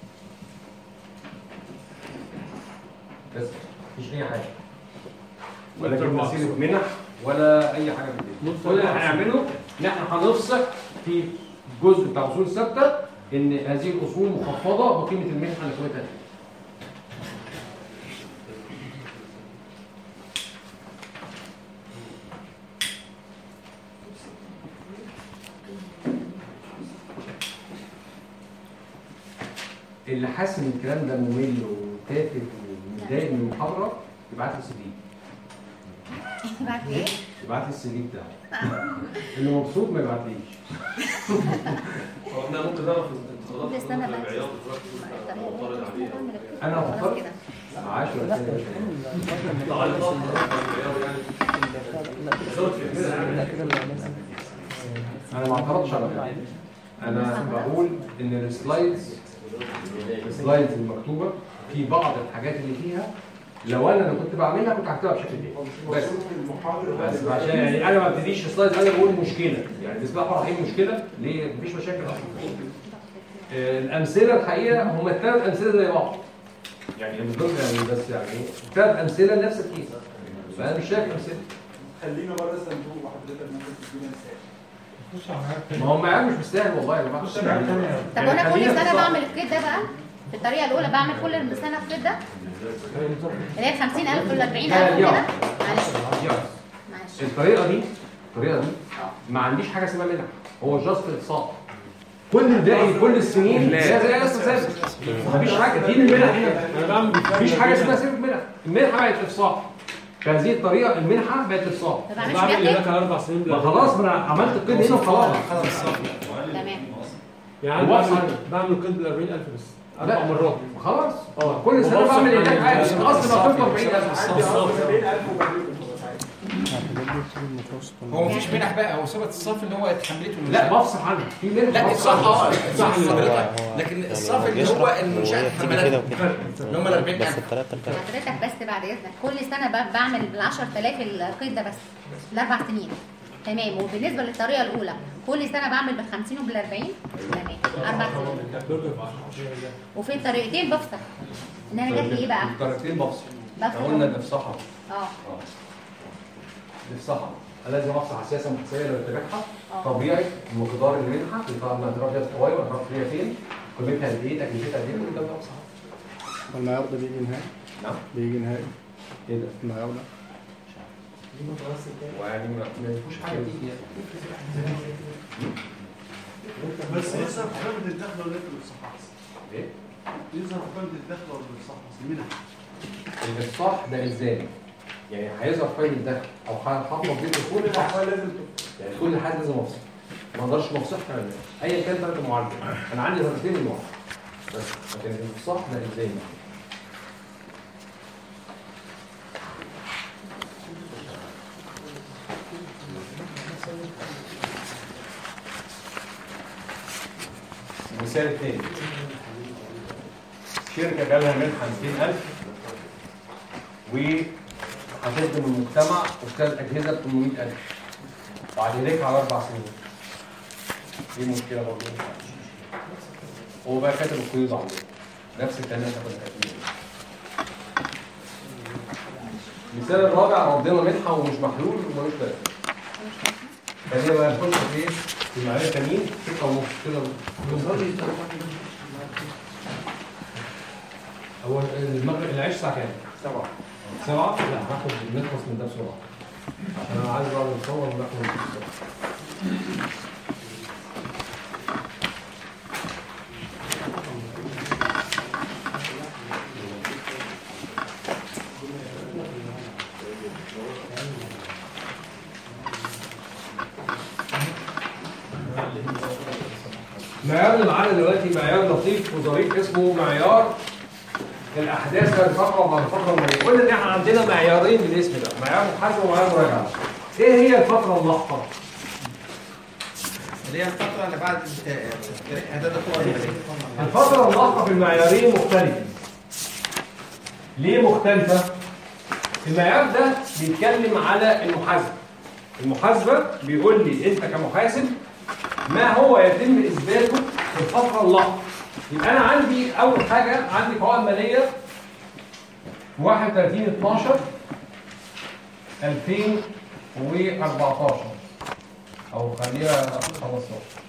بس مفيش اي حاجه ولا جبنا سيره منح ولا اي حاجه من دي كل اللي هنعمله ان احنا هنفصل في الجزء بتاع الاصول الثابته ان هذه الاصول مخفضه بقيمه المنحه اللي قيمتها دي. اللي حاسس ان الكلام ده ممل وتافه ومتضايق من المحاضره يبعت لي سي دي بعد ايه؟ يبعت لي السي دي بتاعه اللي مبسوط ما يبعتليش هو احنا ممكن نعرف الانتقادات بس أنا اللي بقى- العياط دلوقتي معترض عليها انا خلاص مختار كده معاش ولا كده تعليقات العياط يعني صوت في انا ما اعترضتش على كده انا بقول ان السلايدز السلايدز المكتوبه في بعض الحاجات اللي فيها لو انا اللي كنت بعملها كنت هكتبها بشكل تاني بس بس عشان يعني انا ما ابتديش سلايد انا بقول مشكله يعني بسم الله الرحمن الرحيم مشكله ليه مفيش مشاكل اصلا آه، الامثله الحقيقه هم الثلاث امثله زي بعض يعني من ضمن يعني بس يعني ثلاث امثله نفس الكيس فانا مش شايف امثله خلينا بره الصندوق وحضرتك ممكن تدينا مثال ما هو معاه مش مستاهل والله يا جماعه طب وانا كل سنه بعمل الكريت ده بقى في الطريقه الاولى بعمل كل سنه الكريت ده اللي هي 50000 ولا 40000 كده معلش معلش الطريقه دي الطريقه دي ما عنديش حاجه اسمها منح هو جاست اقساط كل الباقي كل السنين لا. زي زي اصلا ثابت مفيش حاجه دي المنح هنا مفيش حاجه اسمها سيبك منح المنحه بقت افصاح بهذه الطريقه المنحه بقت افصاح ما بعملش بيها كده على اربع سنين ما خلاص ما انا عملت القيد هنا وخلاص تمام يعني هو بعمل أصلاً- بعمل قيد ال 40000 بس لا. اربع مرات خلاص كل سنه بعمل هناك عادي الاصل بقى 40000 هو مفيش منح بقى هو ثبت الصف اللي هو اتحملته لا بفصح عنها في منح لا بفصح الصح اه عنها. الصح حضرتك لكن الصف اللي هو المنشاه اتحملته اللي هم ال 40000 بس الثلاثة حضرتك بس بعد اذنك كل سنه ب- بعمل بال 10000 القيد ده بس الاربع سنين تمام وبالنسبه للطريقه الاولى كل سنه بعمل بال 50 وبال 40 تمام اربع سنين وفي الطريقتين بفصح ان انا جات لي ايه بقى؟ الطريقتين بفصل بفصل. احنا قلنا الافصاحه اه الافصاحه لازم افصح اساسا محسوبيه لو اتبعها آه. طبيعي مقدار المنحه يطلع من اطراف فيها القوائم واطراف فيها فين قيمتها قد ايه تكلفتها قد ايه كل ده بفصح والمعيار ده بيجي نهائي نعم بيجي نهائي ايه ده؟ المعيار ده ويعني ما ما فيهوش حاجه تيجي يعني بس يظهر في قائمة الدخل ولا في الصحة ايه؟ يظهر في قائمة الدخل ولا في الصحة منها الافصاح ده الزامي يعني هيظهر فايل الدخل او هحفظ بيه كل الاحوال لازم يعني كل حاجه لازم افصل ما اقدرش ما افصحش عن الناس. ايا كان درجه المعالجه انا عندي درجتين المعالجه بس لكن الافصاح ده الزامي المثال الثاني شركة جالها منحة 200000 وهتخدم المجتمع واشترت أجهزة ب 800000 وعليك على أربع سنين دي مشكلة برضه هو بقى كاتب القيود عنده نفس الكلام اللي كنا كاتبينه المثال الرابع ردينا منحة ومش محلول وملوش لازمة خلينا بقى نخش في ايه؟ في معايا تانيين ستة ونص كده هو المغرب العيش الساعة كام؟ سبعة سبعة؟ لا هاخد نخلص من ده بسرعة عشان انا عايز بعد نصور وناخد من ده بسرعة معيار اللي معانا دلوقتي معيار لطيف وظريف اسمه معيار الاحداث بين فتره وبعد فتره وبعد قلنا ان احنا عندنا معيارين للاسم ده معيار محاسبه ومعيار مراجعه ايه هي الفتره اللاحقه؟ اللي هي الفترة اللي بعد إعداد القوى الفتره اللاحقه في المعيارين مختلفه ليه مختلفه؟ المعيار ده بيتكلم على المحاسبه المحاسبه بيقول لي انت كمحاسب ما هو يتم اثباته في الفتره اللاحقه يبقى انا عندي اول حاجه عندي قوائم ماليه 31 12 2014 او خليها 15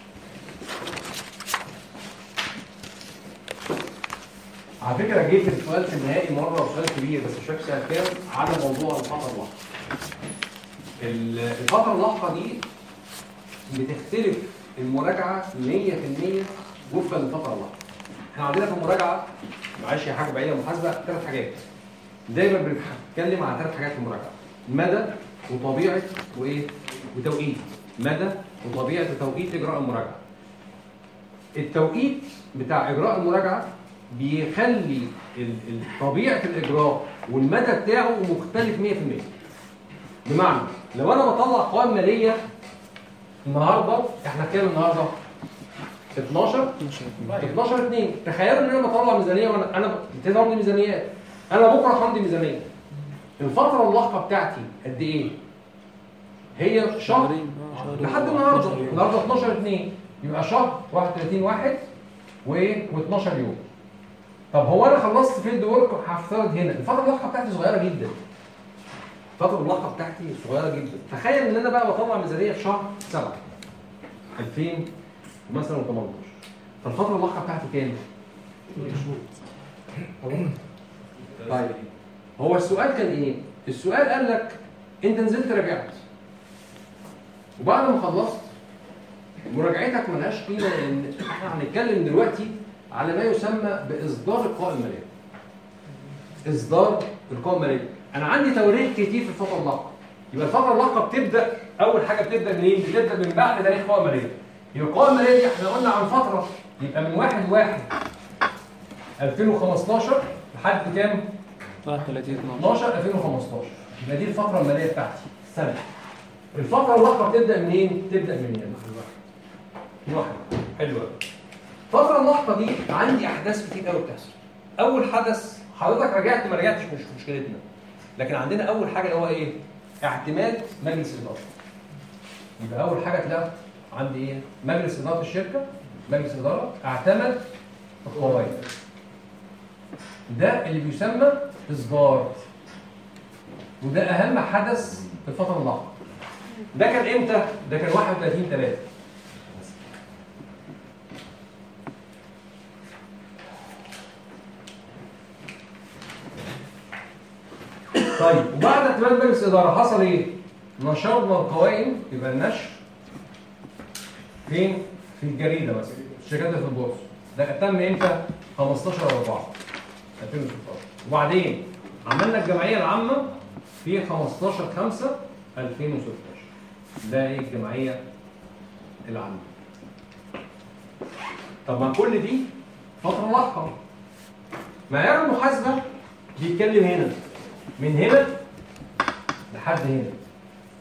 على فكره جيت السؤال في النهائي مره وسؤال كبير بس مش فاكر سنه كام على موضوع الفتره اللاحقه ال- الفتره اللاحقه دي بتختلف المراجعه 100% وفقا للفتره اللاحقه احنا عندنا في المراجعه معلش يا حاج بعيد المحاسبه ثلاث حاجات دايما بنتكلم على ثلاث حاجات في المراجعه مدى وطبيعه وايه وتوقيت مدى وطبيعه وتوقيت اجراء المراجعه التوقيت بتاع اجراء المراجعه بيخلي ال- ال- طبيعه الاجراء والمدى بتاعه مختلف 100% بمعنى لو انا بطلع قوائم ماليه النهارده احنا كام النهارده 12 12 2 تخيلوا ان انا بطلع ميزانيه وانا انا ابتدي امضي ميزانيات انا بكره همضي ميزانيه الفتره اللاحقه بتاعتي قد ايه هي شهر لحد النهارده النهارده 12 2 يبقى شهر 31 واحد و 12 يوم طب هو انا خلصت فيلد ورك هفترض هنا الفتره اللاحقه بتاعتي صغيره جدا الفتره اللاحقه بتاعتي صغيره جدا تخيل ان انا بقى بطلع ميزانيه في شهر 7 2000 مثلا 18 فالفتره اللاحقه بتاعتي كام؟ طيب هو السؤال كان ايه؟ السؤال قال لك انت نزلت راجعت وبعد ما خلصت مراجعتك ملهاش قيمه لان احنا هنتكلم دلوقتي على ما يسمى باصدار القوائم الماليه. اصدار القوائم الماليه، انا عندي تواريخ كتير في الفتره اللاحقه. يبقى الفتره اللاحقه بتبدا اول حاجه بتبدا منين؟ بتبدا من بعد تاريخ القوائم الماليه. يبقى القوائم الماليه دي احنا قلنا عن فتره يبقى من 1 1 2015 لحد كام؟ 31 12 2015 يبقى دي الفتره الماليه بتاعتي السنه الفتره اللاحقه بتبدا منين؟ تبدا من هنا من واحد حلو قوي الفتره اللاحقه دي عندي احداث كتير قوي بتحصل اول حدث حضرتك رجعت ما رجعتش مش مشكلتنا لكن عندنا اول حاجه اللي هو ايه؟ اعتماد مجلس الاداره يبقى اول حاجه تلاقي عندي ايه؟ مجلس اداره الشركه مجلس الاداره اعتمد القوائم ده اللي بيسمى اصدار وده اهم حدث في الفتره اللاحقه ده كان امتى ده كان 31 3 طيب وبعد اعتماد مجلس الاداره حصل ايه نشرنا القوائم يبقى النشر فين في الجريده مثلا الشركات اللي في البورصه ده تم امتى 15 4 2016 وبعدين عملنا الجمعيه العامه في 15 5 2016 ده ايه الجمعيه العامه طب ما كل دي فتره لاحقه معيار المحاسبه بيتكلم هنا من هنا لحد هنا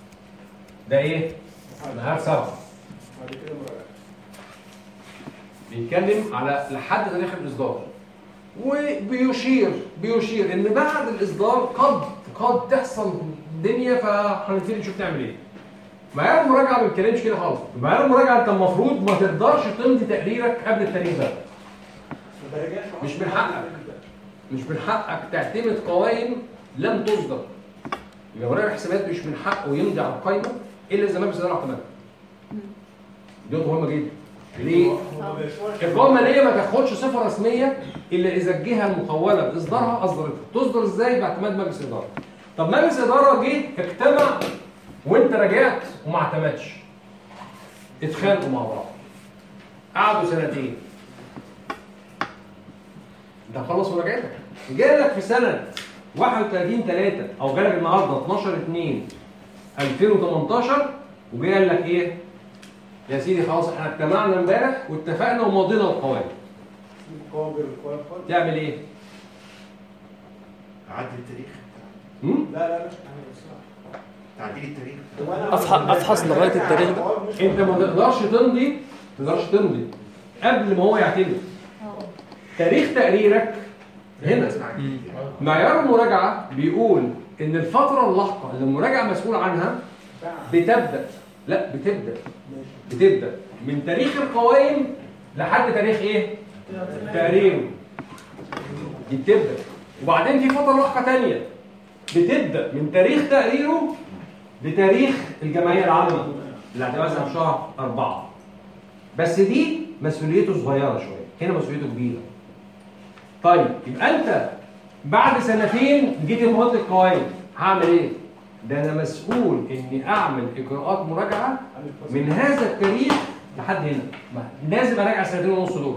ده ايه معيار سبعه بعد كده مراجعة بيتكلم على لحد تاريخ الاصدار وبيشير بيشير ان بعد الاصدار قد قد تحصل دنيا فهنبتدي نشوف نعمل ايه معيار المراجعه ما بيتكلمش كده خالص معيار المراجعه انت المفروض ما تقدرش تمضي تقريرك قبل التاريخ ده مش من حقك مش من حقك تعتمد قوائم لم تصدر يبقى مراجع الحسابات مش من حقه يمضي على القائمه الا اذا لم يصدر اعتماد دي نقطه مهمه جدا ليه؟ القوائم الماليه ما تاخدش صفه رسميه الا اذا الجهه المخوله باصدارها اصدرتها تصدر ازاي باعتماد مجلس الاداره طب مجلس الاداره جه اجتمع وانت رجعت وما اعتمدش اتخانقوا مع بعض قعدوا سنتين انت خلص مراجعتك جالك في سنه 31 3 او جالك النهارده 12 2 2018 وجاي قال لك ايه؟ يا سيدي خلاص احنا اجتمعنا امبارح واتفقنا ومضينا القوائم تعمل ايه؟ عدل التاريخ هم؟ لا لا لا تعديل التاريخ أفحص- أفحص لغاية التاريخ ده؟ انت ما تقدرش تمضي ما تقدرش تمضي قبل ما هو يعتمد تاريخ تقريرك هنا معيار المراجعه بيقول ان الفتره اللاحقه اللي المراجعه مسؤول عنها بتبدا لا بتبدا بتبدا من تاريخ القوائم لحد تاريخ ايه تقريره دي بتبدا وبعدين في فتره لاحقه تانية بتبدا من تاريخ تقريره لتاريخ الجمعيه العامه اللي هتبقى مثلا في شهر أربعة بس دي مسؤوليته صغيره شويه هنا مسؤوليته كبيره طيب يبقى انت بعد سنتين جيت مهد القوائم هعمل ايه؟ ده انا مسؤول اني اعمل اجراءات مراجعه من هذا التاريخ لحد هنا ما- لازم اراجع السنتين ونص دول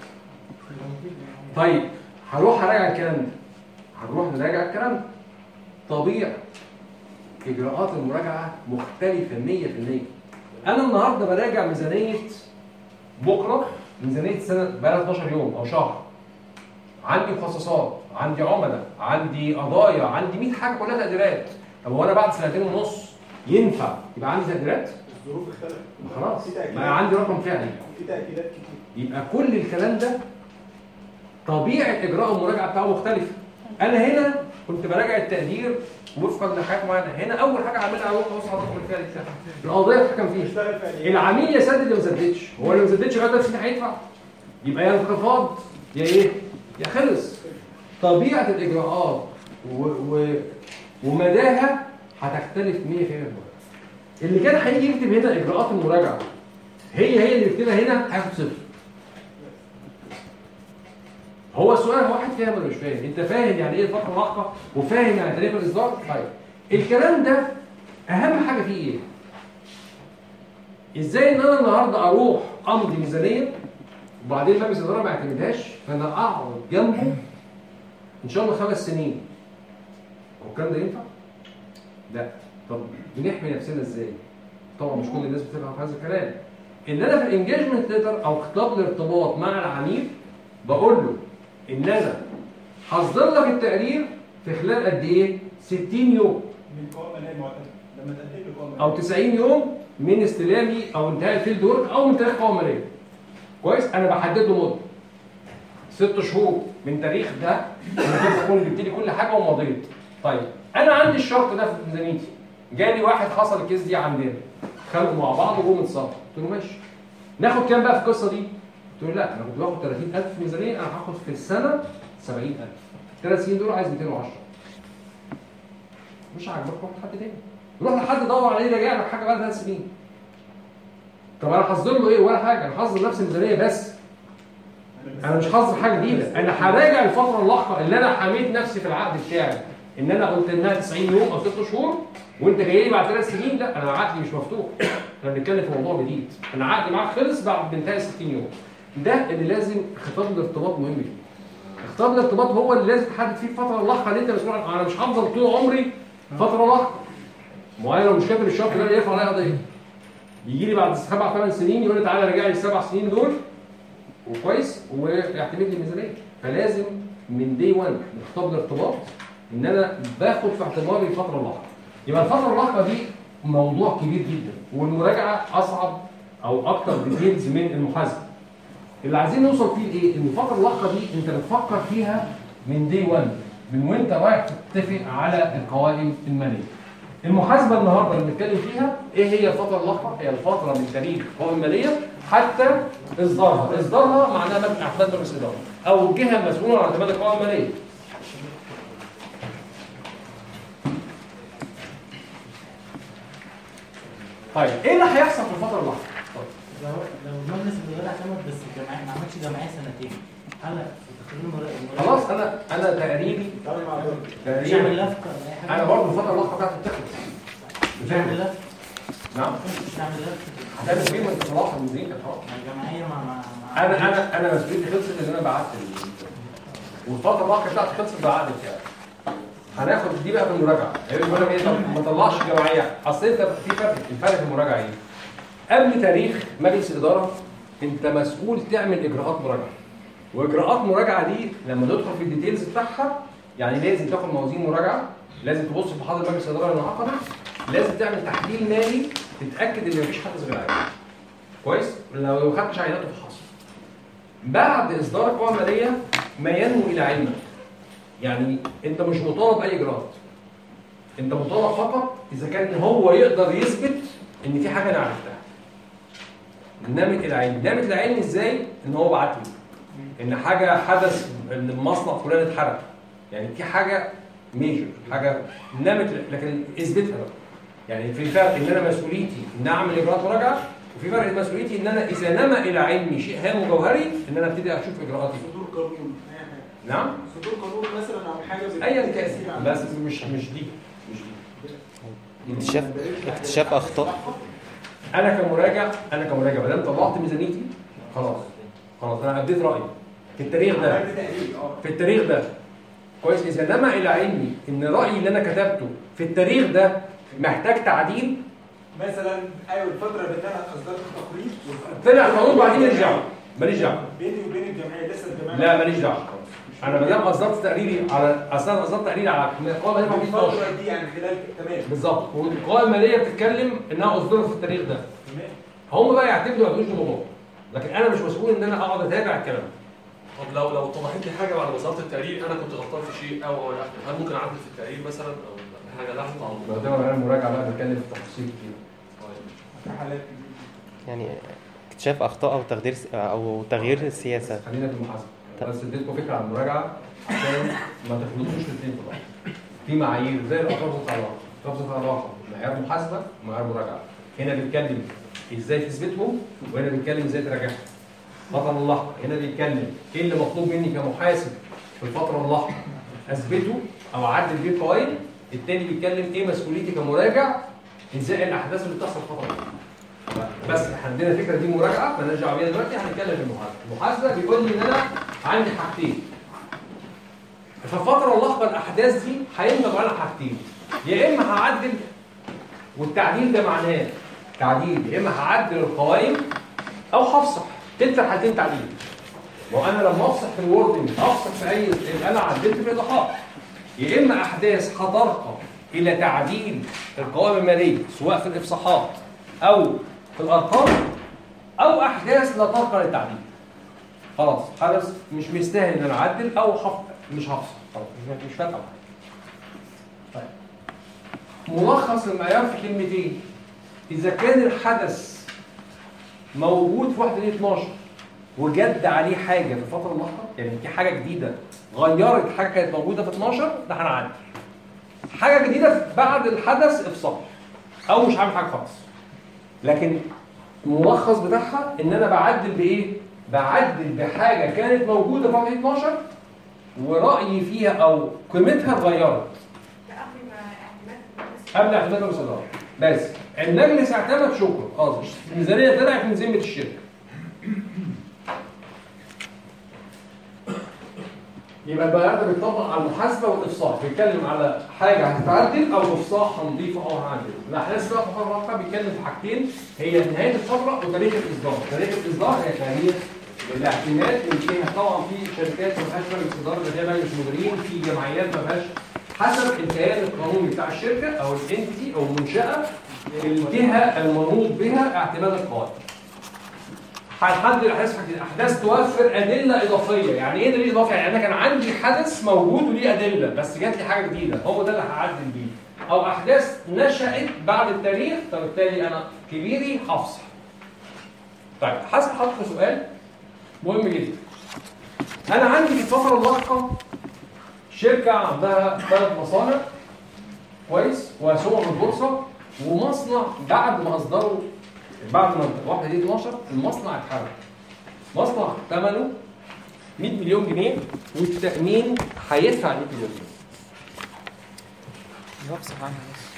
طيب هروح اراجع الكلام ده هنروح نراجع الكلام ده طبيعي اجراءات المراجعه مختلفه 100% انا النهارده براجع ميزانيه بكره ميزانيه السنه بقى لها 12 يوم او شهر عندي مخصصات عندي عملاء عندي قضايا عندي 100 حاجه كلها تقديرات طب هو انا بعد سنتين ونص ينفع يبقى عندي تقديرات الظروف اختلفت ما خلاص في تأكيدات. ما عندي رقم فعلي في تاكيدات كتير يبقى كل الكلام ده طبيعه اجراء المراجعه بتاعه مختلفه انا هنا كنت براجع التقدير وفقا لحاجات معينه هنا اول حاجه عاملها اروح اوصل على الرقم الفعلي بتاعي القضيه اتحكم فيها العميل يسدد يا ما سددش هو اللي ما سددش لغايه دلوقتي هيدفع يبقى يا انخفاض يا ايه يا خلص طبيعه الاجراءات و... و... ومداها هتختلف 100% اللي كان هيجي يكتب هنا اجراءات المراجعه هي هي اللي يكتبها هنا هياخد صفر هو السؤال واحد فاهم ولا مش فاهم انت فاهم يعني ايه الفتره اللاحقه وفاهم يعني تاريخ الاصدار طيب الكلام ده اهم حاجه فيه ايه ازاي ان انا النهارده اروح امضي ميزانيه وبعدين مجلس الاداره ما يعتمدهاش فانا اقعد جنبه ان شاء الله خمس سنين هو الكلام ده ينفع؟ لا طب بنحمي نفسنا ازاي؟ طبعا مش كل الناس بتفهم هذا الكلام ان انا في الانجيجمنت ليتر او خطاب الارتباط مع العميل بقول له ان انا هصدر لك التقرير في خلال قد ايه؟ 60 يوم من قوائم ماليه معتمده لما تقدم لي قوائم او 90 يوم من استلامي او انتهاء الفيلد ورك او من تاريخ قوائم ماليه كويس انا بحدد له مده ست شهور من تاريخ ده انا اكون جبت لي كل حاجه ومضيت طيب انا عندي الشرط ده في ميزانيتي جالي واحد حصل الكيس دي عندنا خانقوا مع بعض وجم اتصالحوا قلت له ماشي ناخد كام بقى في القصه دي؟ قلت له لا انا كنت باخد 30000 في ميزانيه انا هاخد في السنه 70000 ثلاث سنين دول عايز 210 مش عاجبك روح لحد تاني روح لحد دور عليه راجع لك حاجه بقى ثلاث سنين طب انا هصدر له ايه ولا حاجه انا هصدر نفس الميزانيه بس انا مش هصدر حاجه جديده انا هراجع الفتره اللاحقه اللي انا حميت نفسي في العقد بتاعي ان انا قلت انها 90 يوم او 6 شهور وانت جاي لي بعد ثلاث سنين لا انا عقدي مش مفتوح احنا بنتكلم في موضوع جديد انا عقدي معاك خلص بعد انتهاء 60 يوم ده اللي لازم خطاب الارتباط مهم جدا خطاب الارتباط هو اللي لازم تحدد فيه الفتره اللاحقه اللي انت مسؤول عنها انا مش هفضل طول عمري فتره لاحقه ما هو أنا لو مش كاتب الشرط ده يرفع عليا قضيه يجي لي بعد سبع ثمان سنين يقول لي تعالى راجع لي السبع سنين دول وكويس ويعتمد لي الميزانيه فلازم من دي 1 من خطاب الارتباط ان انا باخد في اعتباري الفتره اللاحقه يبقى الفتره اللاحقه دي موضوع كبير جدا والمراجعه اصعب او اكتر ديتيلز من المحاسبه اللي عايزين نوصل فيه لايه؟ ان الفتره اللاحقه دي انت بتفكر فيها من دي 1 من وانت رايح تتفق على القوائم الماليه. المحاسبه النهارده اللي بنتكلم فيها ايه هي الفتره اللاحقه؟ هي الفتره من تاريخ القوائم الماليه حتى اصدارها، اصدارها معناها مجلس اعتماد مجلس الاداره او الجهه المسؤوله عن اعتماد القوائم الماليه. طيب ايه اللي هيحصل في الفتره اللاحقه؟ لو لو المجلس الاداره اعتمد بس الجمعيه ما عملتش جمعيه سنتين هل في تقرير المراقب خلاص انا انا تقريبي مش هعمل لفقه ولا اي حاجه انا برضه الفتره اللاحقه بتاعتي بتخلص مش هعمل لفقه نعم مش هعمل لفقه هتعمل فيه من صلاح المدير خلاص الجمعيه ما ما ما- انا انا انا مسؤوليتي خلصت ان انا بعت ال- والفتره اللاحقه بتاعتي خلصت بعقد بتاعي هناخد دي بقى في المراجعه يعني المراجعه ايه طب ما طلعش جمعيه اصل انت في فرق الفرق في المراجعه ايه؟ قبل تاريخ مجلس الاداره انت مسؤول تعمل اجراءات مراجعه واجراءات مراجعه دي لما ندخل في الديتيلز بتاعها يعني لازم تاخد موازين مراجعه لازم تبص في محاضره مجلس الاداره المعقده لازم تعمل تحليل مالي تتاكد ان مفيش حدث غير عادي كويس لو ما خدتش عينات وفحص بعد اصدار القوائم الماليه ما ينمو الى علمك يعني انت مش مطالب باي اجراءات انت مطالب فقط اذا كان هو يقدر يثبت ان في حاجه انا عرفتها نامت العلم نامت العلم ازاي ان هو بعت لي ان حاجه حدث ان المصنع فلان اتحرق يعني في حاجه ميجر حاجه نامت لكن اثبتها بقى يعني في فرق ان انا مسؤوليتي ان اعمل اجراءات مراجعه وفي فرق مسؤوليتي ان انا اذا نما الى علمي شيء هام وجوهري ان انا ابتدي اشوف اجراءاتي صدور قانون أي حاجة. نعم صدور قانون مثلا او حاجه بت- ايا بتأثير كان على- بس مش مش دي مش دي اكتشاف اكتشاف اخطاء انا كمراجع انا كمراجع ما دام طلعت ميزانيتي خلاص خلاص انا اديت رايي في التاريخ ده عملت تقرير اه في التاريخ ده كويس اذا نما الى علمي ان رايي اللي انا كتبته في التاريخ ده محتاج تعديل مثلا ايوه الفتره اللي انا اصدرت تقرير طلع القانون بعدين ماليش دعوه ماليش دعوه بيني وبين الجمعيه لسه الجمعيه لا ماليش دعوه انا ما دام اصدرت تقريري على اصل انا اصدرت تقريري على القوائم الماليه في 12 الفتره دي يعني خلال تمام بالظبط والقوائم الماليه بتتكلم انها اصدرت في التاريخ ده تمام هم بقى يعتمدوا يعملوش الموضوع لكن انا مش مسؤول ان انا اقعد اتابع الكلام ده طب لو لو اتضحت لي حاجه بعد ما صدرت التقرير انا كنت غلطان في شيء او او لا هل ممكن اعدل في التقرير مثلا او حاجه لاحظت على لو طول؟ ده انا المراجعه بقى بتكلم في تفاصيل كتير في حالات يعني اكتشاف اخطاء او تغيير او تغيير السياسه خلينا في المحاسبه بس اديتكم فكره عن المراجعه عشان ما تخلطوش الاثنين في بعض في معايير زي الارقام العلاقه رابطه العلاقه معيار محاسبه ومعيار مراجعه هنا بنتكلم ازاي تثبتهم وهنا بنتكلم ازاي تراجعهم الفتره اللاحقه هنا بنتكلم ايه اللي مطلوب مني كمحاسب في الفتره اللاحقه اثبته او اعدل بيه القوائم التاني بيتكلم ايه مسؤوليتي كمراجع ازاي الاحداث اللي بتحصل في الفتره دي بس احنا عندنا الفكره دي مراجعه مالناش دعوه بيها دلوقتي هنتكلم في المحاسبه المحاسبه بيقول لي ان انا عندي حاجتين في الفتره اللاحقه الاحداث دي هينتج عنها حاجتين يا اما هعدل والتعديل ده معناه تعديل يا اما هعدل القوائم او هفصح كلتا الحالتين تعديل وانا لما افصح في الوردنج افصح في اي يبقى انا عدلت في الاضافات يا اما احداث هترقى الى تعديل القوائم الماليه سواء في الافصاحات او في الارقام او احداث لا ترقى للتعديل خلاص حدث مش مستاهل ان انا اعدل او حف... مش هفصل خلاص مش- مش فارقه معايا طيب ملخص المعيار في كلمتين اذا كان الحدث موجود في 1 12 وجد عليه حاجه في الفتره اللاحقه يعني في حاجه جديده غيرت حاجه كانت موجوده في 12 ده هنعدل حاجه جديده بعد الحدث افصل او مش هعمل حاجه خالص لكن الملخص بتاعها ان انا بعدل بايه بعدل بحاجه كانت موجوده في 1 12 ورايي فيها او قيمتها اتغيرت قبل اعتماد مجلس الاداره بس المجلس اعتمد شكرا خلاص الميزانيه طلعت من ذمه الشركه يبقى البيان ده بيطبق على المحاسبه والافصاح بيتكلم على حاجه هتتعدل او افصاح هنضيفه او هنعدله الاحداث بقى في الفتره الواقعه بيتكلم في حاجتين هي نهايه الفتره وتاريخ الاصدار تاريخ الاصدار هي تاريخ الاعتماد اللي فيها طبعا في شركات ما فيهاش مجلس اداره اللي فيها مجلس مديرين في جمعيات ما فيهاش حسب الكيان القانوني بتاع الشركه او الانتي او المنشاه الجهه المنوط بها اعتماد القوائم هنحدد الاحداث الاحداث توفر ادله اضافيه يعني ايه دليل اضافي يعني انا كان عندي حدث موجود وليه ادله بس جات لي حاجه جديده هو ده اللي هعدل بيه او احداث نشات بعد التاريخ فبالتالي انا كبيري هفصح طيب حسب حضرتك سؤال مهم جدا انا عندي في الفتره اللاحقه شركه عندها ثلاث مصانع كويس واسهمهم في البورصه ومصنع بعد ما اصدروا بعد ما الواحده دي 12 المصنع اتحرق مصنع ثمنه 100 مليون جنيه والتامين هيدفع 100 مليون جنيه نفس عنها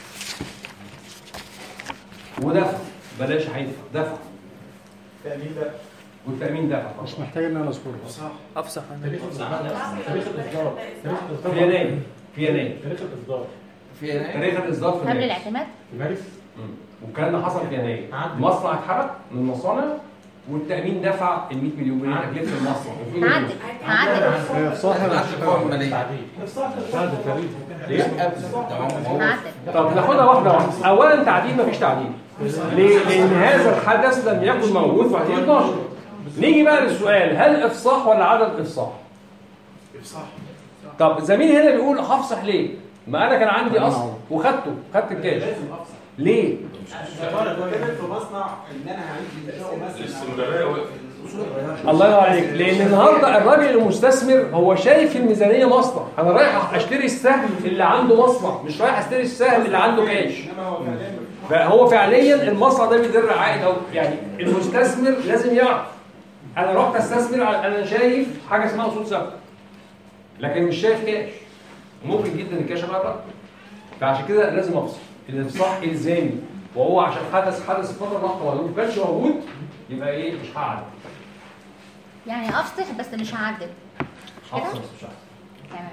بس ودفع بلاش هيدفع دفع تأمين ده والتامين دفع مش محتاج ان انا اذكره صح افصح عنها تاريخ الإصدار تاريخ الإصدار تاريخ الإصدار في يناير في يناير تاريخ الإصدار في يناير تاريخ الاصدار في قبل يناير الاعتماد في مارس والكلام ده حصل في يناير عدل. مصنع اتحرق من المصانع والتامين دفع ال 100 مليون جنيه تكلفه المصنع المفروض إنه- هعدل هعدل هي في صاحب تعديل بعد التاريخ هعدل طب ناخدها واحده واحده اولا تعديل مفيش تعديل ليه؟ لان هذا الحدث لم يكن موجود في 2012 نيجي بقى للسؤال هل افصاح ولا عدم افصاح افصاح طب زميلي هنا بيقول هفصح ليه ما انا كان عندي اصل وخدته خدت الكاش ليه كانت في مصنع ان انا هعيد انشاؤه مثلا الاستمراريه وقفت الله ينور عليك لان النهارده الراجل المستثمر هو شايف في الميزانيه مصنع انا رايح اشتري السهم اللي عنده مصنع مش رايح اشتري السهم اللي عنده كاش انما هو فعليا فهو فعليا المصنع ده بيدر عائد او يعني المستثمر لازم يعرف انا رحت استثمر على انا شايف حاجه اسمها اصول ثابته لكن مش شايف كاش ممكن جدا الكاش ابقى فعشان كده لازم افصل الافصاح الزامي وهو عشان حدث حدث الفتره اللحظه لو ما كانش موجود يبقى ايه مش هعدل يعني افصح بس مش هعدل مش كده هفصل بس مش هعدل تمام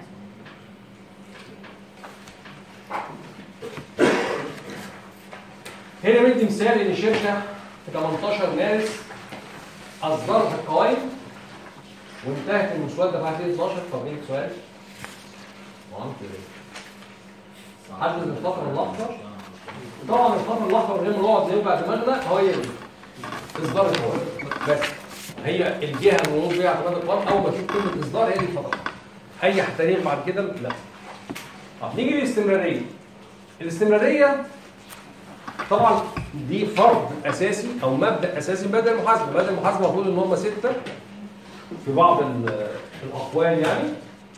هنا مدي مثال ان الشركه في 18 مارس اصدرت القوائم وانتهت المسوده بعد 12 طب ايه السؤال؟ وعملت ايه؟ حدد الفتره اللحظه طبعا الفتره اللحظه من غير ما نقعد نوجع دماغنا هي دي اصدار القوائم بس هي الجهه المنوط بيها اعتماد القوائم اول ما تشوف كلمه اصدار هي دي الفتره اي تاريخ بعد كده لا طب نيجي للاستمراريه الاستمراريه طبعا دي فرض اساسي او مبدا اساسي مبدا المحاسبه مبدا المحاسبه المفروض ان هم سته في بعض ال- الاقوال يعني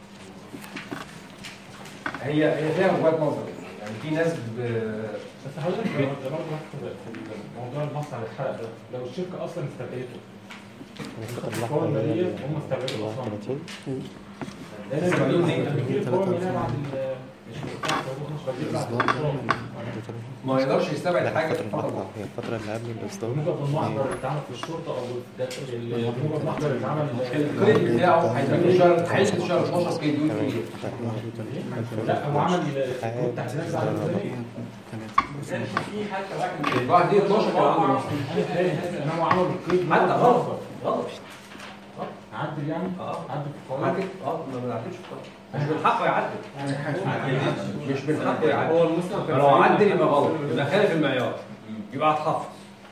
هي هي فيها وجهات نظر يعني في ناس ب... بس حضرتك برضه في موضوع المصنع اللي اتحرق ده لو الشركه اصلا استبعدته القوة المالية هم استبعدوا اصلا استبعدوه منين؟ بيجي القوة المالية بعد ال بيجي بعد الإصدار. ما يقدرش يستبعد لا حاجه في الفترة الفتره اللحظة هي الفترة اللي قبل الإصدار موجب المحضر اللي اتعمل في الشرطة أو في ال- موجب المحضر اللي اتعمل الكريدت بتاعه هيتعمل شهر هينزل شهر 12 كي دي فيه لا هو عمل كروت تحديثات بعد الثاني في حتى واحد الواحد دي 12 كان عنده مصر. ان هو عمل القيد حتى غلط غلط عدل يعني اه عدل في القوانين عدل اه ما بنعدلش في القانون. مش من حقه يعدل مش من حقه يعدل هو المصنع كان لو عدل يبقى غلط يبقى خالف المعيار يبقى هتحفظ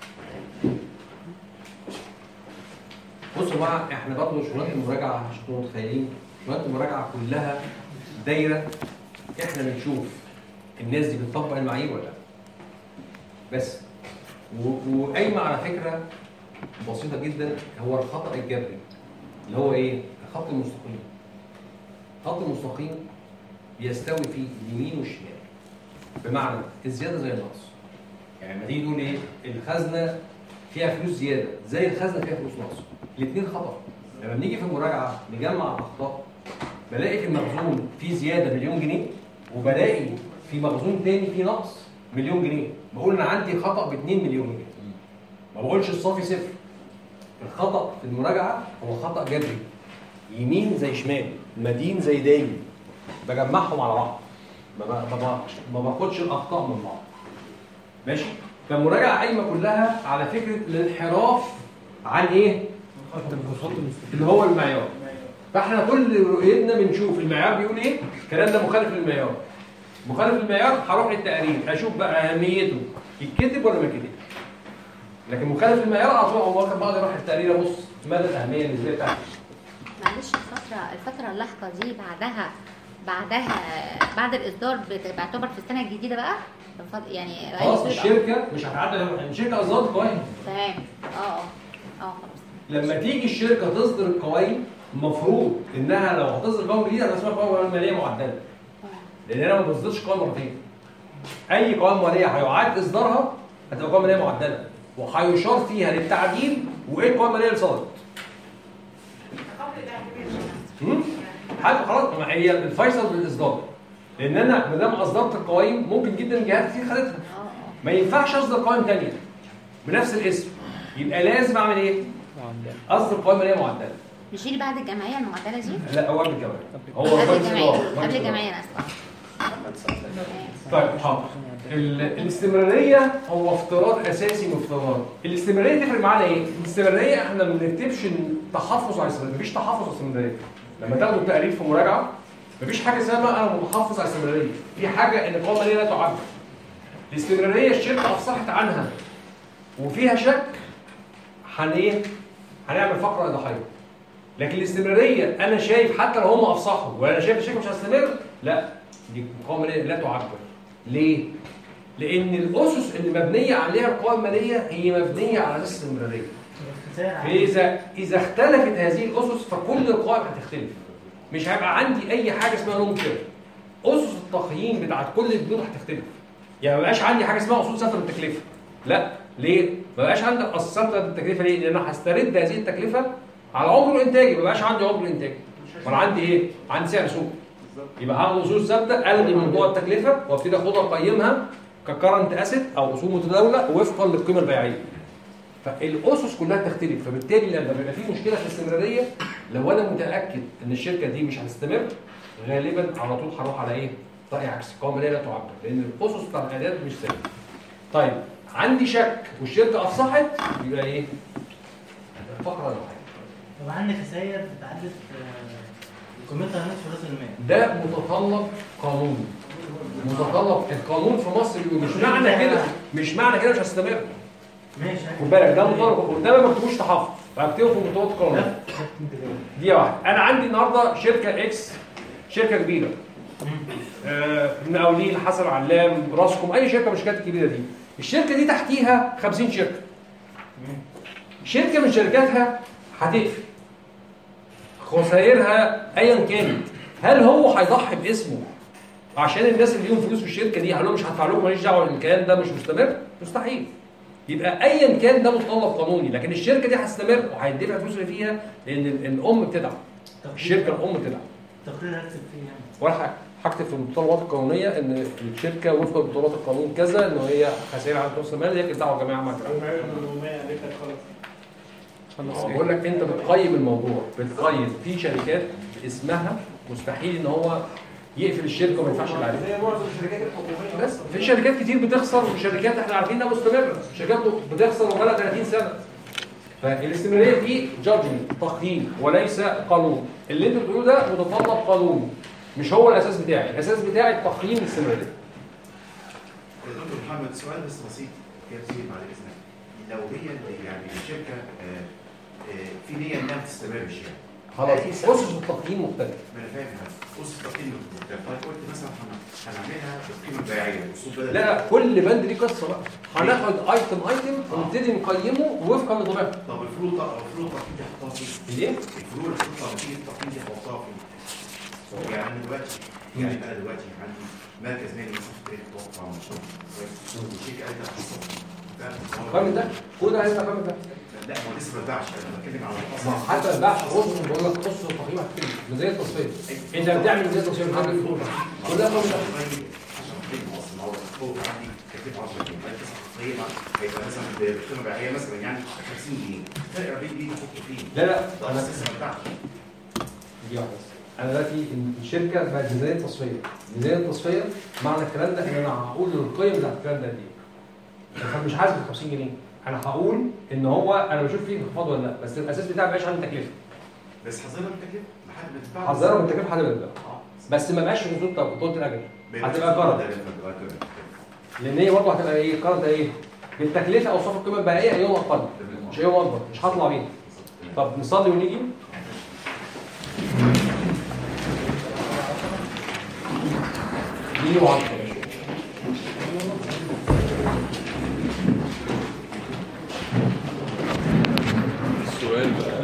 بصوا يا جماعه احنا برضه شغلات المراجعه عشان تكونوا متخيلين شغلات المراجعه كلها دايره احنا بنشوف الناس دي بتطبق المعايير ولا لا بس و- وقايمه على فكره بسيطه جدا هو الخطا الجبري اللي هو ايه؟ الخط المستقيم الخط المستقيم بيستوي فيه اليمين والشمال بمعنى الزياده زي النقص يعني لما تيجي تقول ايه الخزنه فيها فلوس زياده زي الخزنه فيها فلوس نقص الاثنين خطا لما بنيجي في المراجعه نجمع الاخطاء بلاقي في المخزون في زياده مليون جنيه وبلاقي في مخزون تاني في نقص مليون جنيه بقول انا عندي خطا ب 2 مليون جنيه ما بقولش الصافي صفر الخطا في المراجعه هو خطا جبري يمين زي شمال مدين زي داين بجمعهم على بعض ما ب- ما ب- ما باخدش الاخطاء من بعض ماشي فالمراجعه قايمه كلها على فكره الانحراف عن ايه اللي هو المعيار فاحنا كل رؤيتنا بنشوف المعيار بيقول ايه الكلام ده مخالف للمعيار مخالف للمعيار هروح للتقرير اشوف بقى اهميته يتكتب ولا ما يتكتبش لكن مخالف للمعيار على طول هو واخد بعض يروح التقرير ابص مدى الاهميه النسبيه بتاعته معلش الفترة الفترة اللاحقة دي بعدها بعدها بعد الإصدار بت- بيعتبر في السنة الجديدة بقى الفض- يعني أي خلاص صيغة. الشركه مش هتعدل الشركه اصدرت قوائم تمام اه اه اه خلاص لما تيجي الشركه تصدر القوائم المفروض انها لو هتصدر قوائم جديده هتبقى اسمها قوائم ماليه معدله لان انا ما بصدرش قوائم مرتين اي قوائم ماليه هيعاد اصدارها هتبقى قوائم ماليه معدله وهيشار فيها للتعديل وايه القوائم الماليه اللي صدرت هم؟ حاجه خلاص ما هي الفيصل بالاصدار لان انا ما دام اصدرت القوائم ممكن جدا جهات كتير خدتها ما ينفعش اصدر قوائم ثانيه بنفس الاسم يبقى لازم اعمل ايه؟ اصدر قوائم ماليه معدله نشيل بعد الجمعية المعدلة دي لا هو قبل الجمعيه هو قبل قبل الجمعية الإصدار. قبل الجمعية أنا آسفة طيب حاضر ال- الاستمراريه هو افتراض اساسي من افتراضات الاستمراريه تفرق معانا ايه الاستمراريه احنا ما بنكتبش إن تحفظ على الاستمراريه مفيش تحفظ على الاستمراريه لما تاخدوا التقرير في مراجعه مفيش حاجه اسمها انا متحفظ على الاستمراريه في حاجه ان القوائم الماليه لا تعبر الاستمراريه الشركه افصحت عنها وفيها شك هن ايه هنعمل فقره اضاحيه لكن الاستمراريه انا شايف حتى لو هم افصحوا وانا شايف الشركه مش هتستمر لا دي القوائم الماليه لا تعبر ليه؟ لان الاسس اللي مبنيه عليها القوائم الماليه هي مبنيه على اساس الاستمراريه فاذا اذا اختلفت هذه الاسس فكل القوائم هتختلف مش هيبقى عندي اي حاجه اسمها لونج تيرم اسس التقييم بتاعت كل البنود هتختلف يعني ما بقاش عندي حاجه اسمها اصول ثابته بالتكلفه لا ليه ما بقاش عندي اصل ثابته بالتكلفه ليه لان انا هسترد هذه التكلفه على عمر الانتاجي ما بقاش عندي عمر انتاجي ما انا عندي ايه عندي سعر سوق يبقى هاخد اصول ثابته الغي موضوع التكلفه وابتدي اخدها اقيمها ككرنت اسيت او اصول متداوله وفقا للقيمه البيعيه فالاسس كلها تختلف فبالتالي لما بيبقى في مشكله في الاستمراريه لو انا متاكد ان الشركه دي مش هتستمر غالبا على طول هروح على ايه؟ راي عكسي القوائم الماليه لا تعبر لان الاسس بتاع الاعداد مش ثابته. طيب عندي شك والشركه افصحت يبقى ايه؟ فقره ضحيه طب عندك خسائر بتعدت آه، قيمتها نصف راس المال ده متطلب قانوني متطلب القانون في مصر بيقول مش معنى كده مش معنى كده مش هستمر ماشي خد بالك ده مطالب وده ما مكتوبوش تحفظ فهكتبه في مطالبات القانون دي واحده انا عندي النهارده شركه اكس شركه كبيره آه، مقاولين حسن علام راسكم اي شركه من الشركات الكبيره دي الشركه دي تحتيها 50 شركه شركه من شركاتها هتقفل خسائرها ايا كانت هل هو هيضحي باسمه عشان الناس اللي ليهم فلوس في الشركه دي هل هو مش هدفع لكم ماليش دعوه الكيان ده مش مستمر مستحيل يبقى ايا كان ده متطلب قانوني لكن الشركه دي هتستمر وهيدفع الفلوس اللي فيها لان ال- الام بتدعم الشركه الام بتدعم تقرير هكتب فيه يعني ولا حاجه هكتب في المتطلبات القانونيه ان الشركه وفق متطلبات القانون كذا ان هي خسائر على راس المال هي دعوه جماعه مع آه، بقول لك انت بتقيم الموضوع بتقيم في شركات اسمها مستحيل ان هو يقفل الشركه وما ينفعش اللي عليه زي معظم الشركات الحكوميه بس في شركات كتير بتخسر وشركات احنا عارفين انها مستمره شركات بتخسر وبقالها 30 سنه فالاستمراريه دي جادجمنت تقييم وليس قانون اللي انتوا بتقولوه ده متطلب قانوني مش هو الاساس بتاعي الاساس بتاعي تقييم الاستمراريه يا دكتور محمد سؤال بس بسيط كده بعد اذنك لو هي اللي- يعني الشركه آه، آه، في نيه انها ما تستمرش يعني خلاص أكيد سبب. اسس التقييم مختلف ما انا فاهم هذا. اسس التقييم مختلف طيب قلت مثلا هن- هنعملها بالقيمه البيعيه الاسلوب بدل لا لا كل بند ليه قصه بقى هناخد ايتم ايتم ونبتدي نقيمه وفقا لطبيعته طب الفروض الفروض التقييم دي هحطها فين؟ ايه؟ الفروض اللي هتطلع نتيجه التقييم دي هحطها فين؟ يعني انا دلوقتي يعني انا دلوقتي عندي مركز مالي مثلا في طريق توقع مشروع كويس والشركه قالت لك هحطها قائمة ده كل ده عايز قائمة ده لا ما هو لسه ما اتباعش انا بتكلم على ما الاصل حتى البحث بص بقول لك قصه التقييم هتكتب ميزانيه التصفيه انت بتعمل ميزانيه التصفيه بتعمل فلوس كل ده قائمة ده هيبقى مثلا بقيمه بيعيه مثلا يعني 50 جنيه فرق 40 جنيه تحط فيه لا لا ده انا لسه ما اتباعش دي واحده بس. انا دلوقتي الشركه بقت ميزانيه تصفيه ميزانيه التصفيه معنى الكلام ده ان انا هقول القيم بتاعت الكلام ده قد ايه انا مش حاسب 50 جنيه انا هقول ان هو انا بشوف فيه انخفاض ولا لا بس الاساس بتاعي ما بقاش عندي تكلفه بس حظنا بالتكلفه لحد ما تدفع حذرها من التكلفه لحد ما يبدا بس ما بقاش في خطوط بطوله الاجل هتبقى كارد لان هي برضه هتبقى ايه كارد ايه بالتكلفه اوصاف القيمه البيعيه ايهم اقل مش ايهم اكبر مش هطلع بيه طب نصلي ونيجي دي معادله السؤال بقى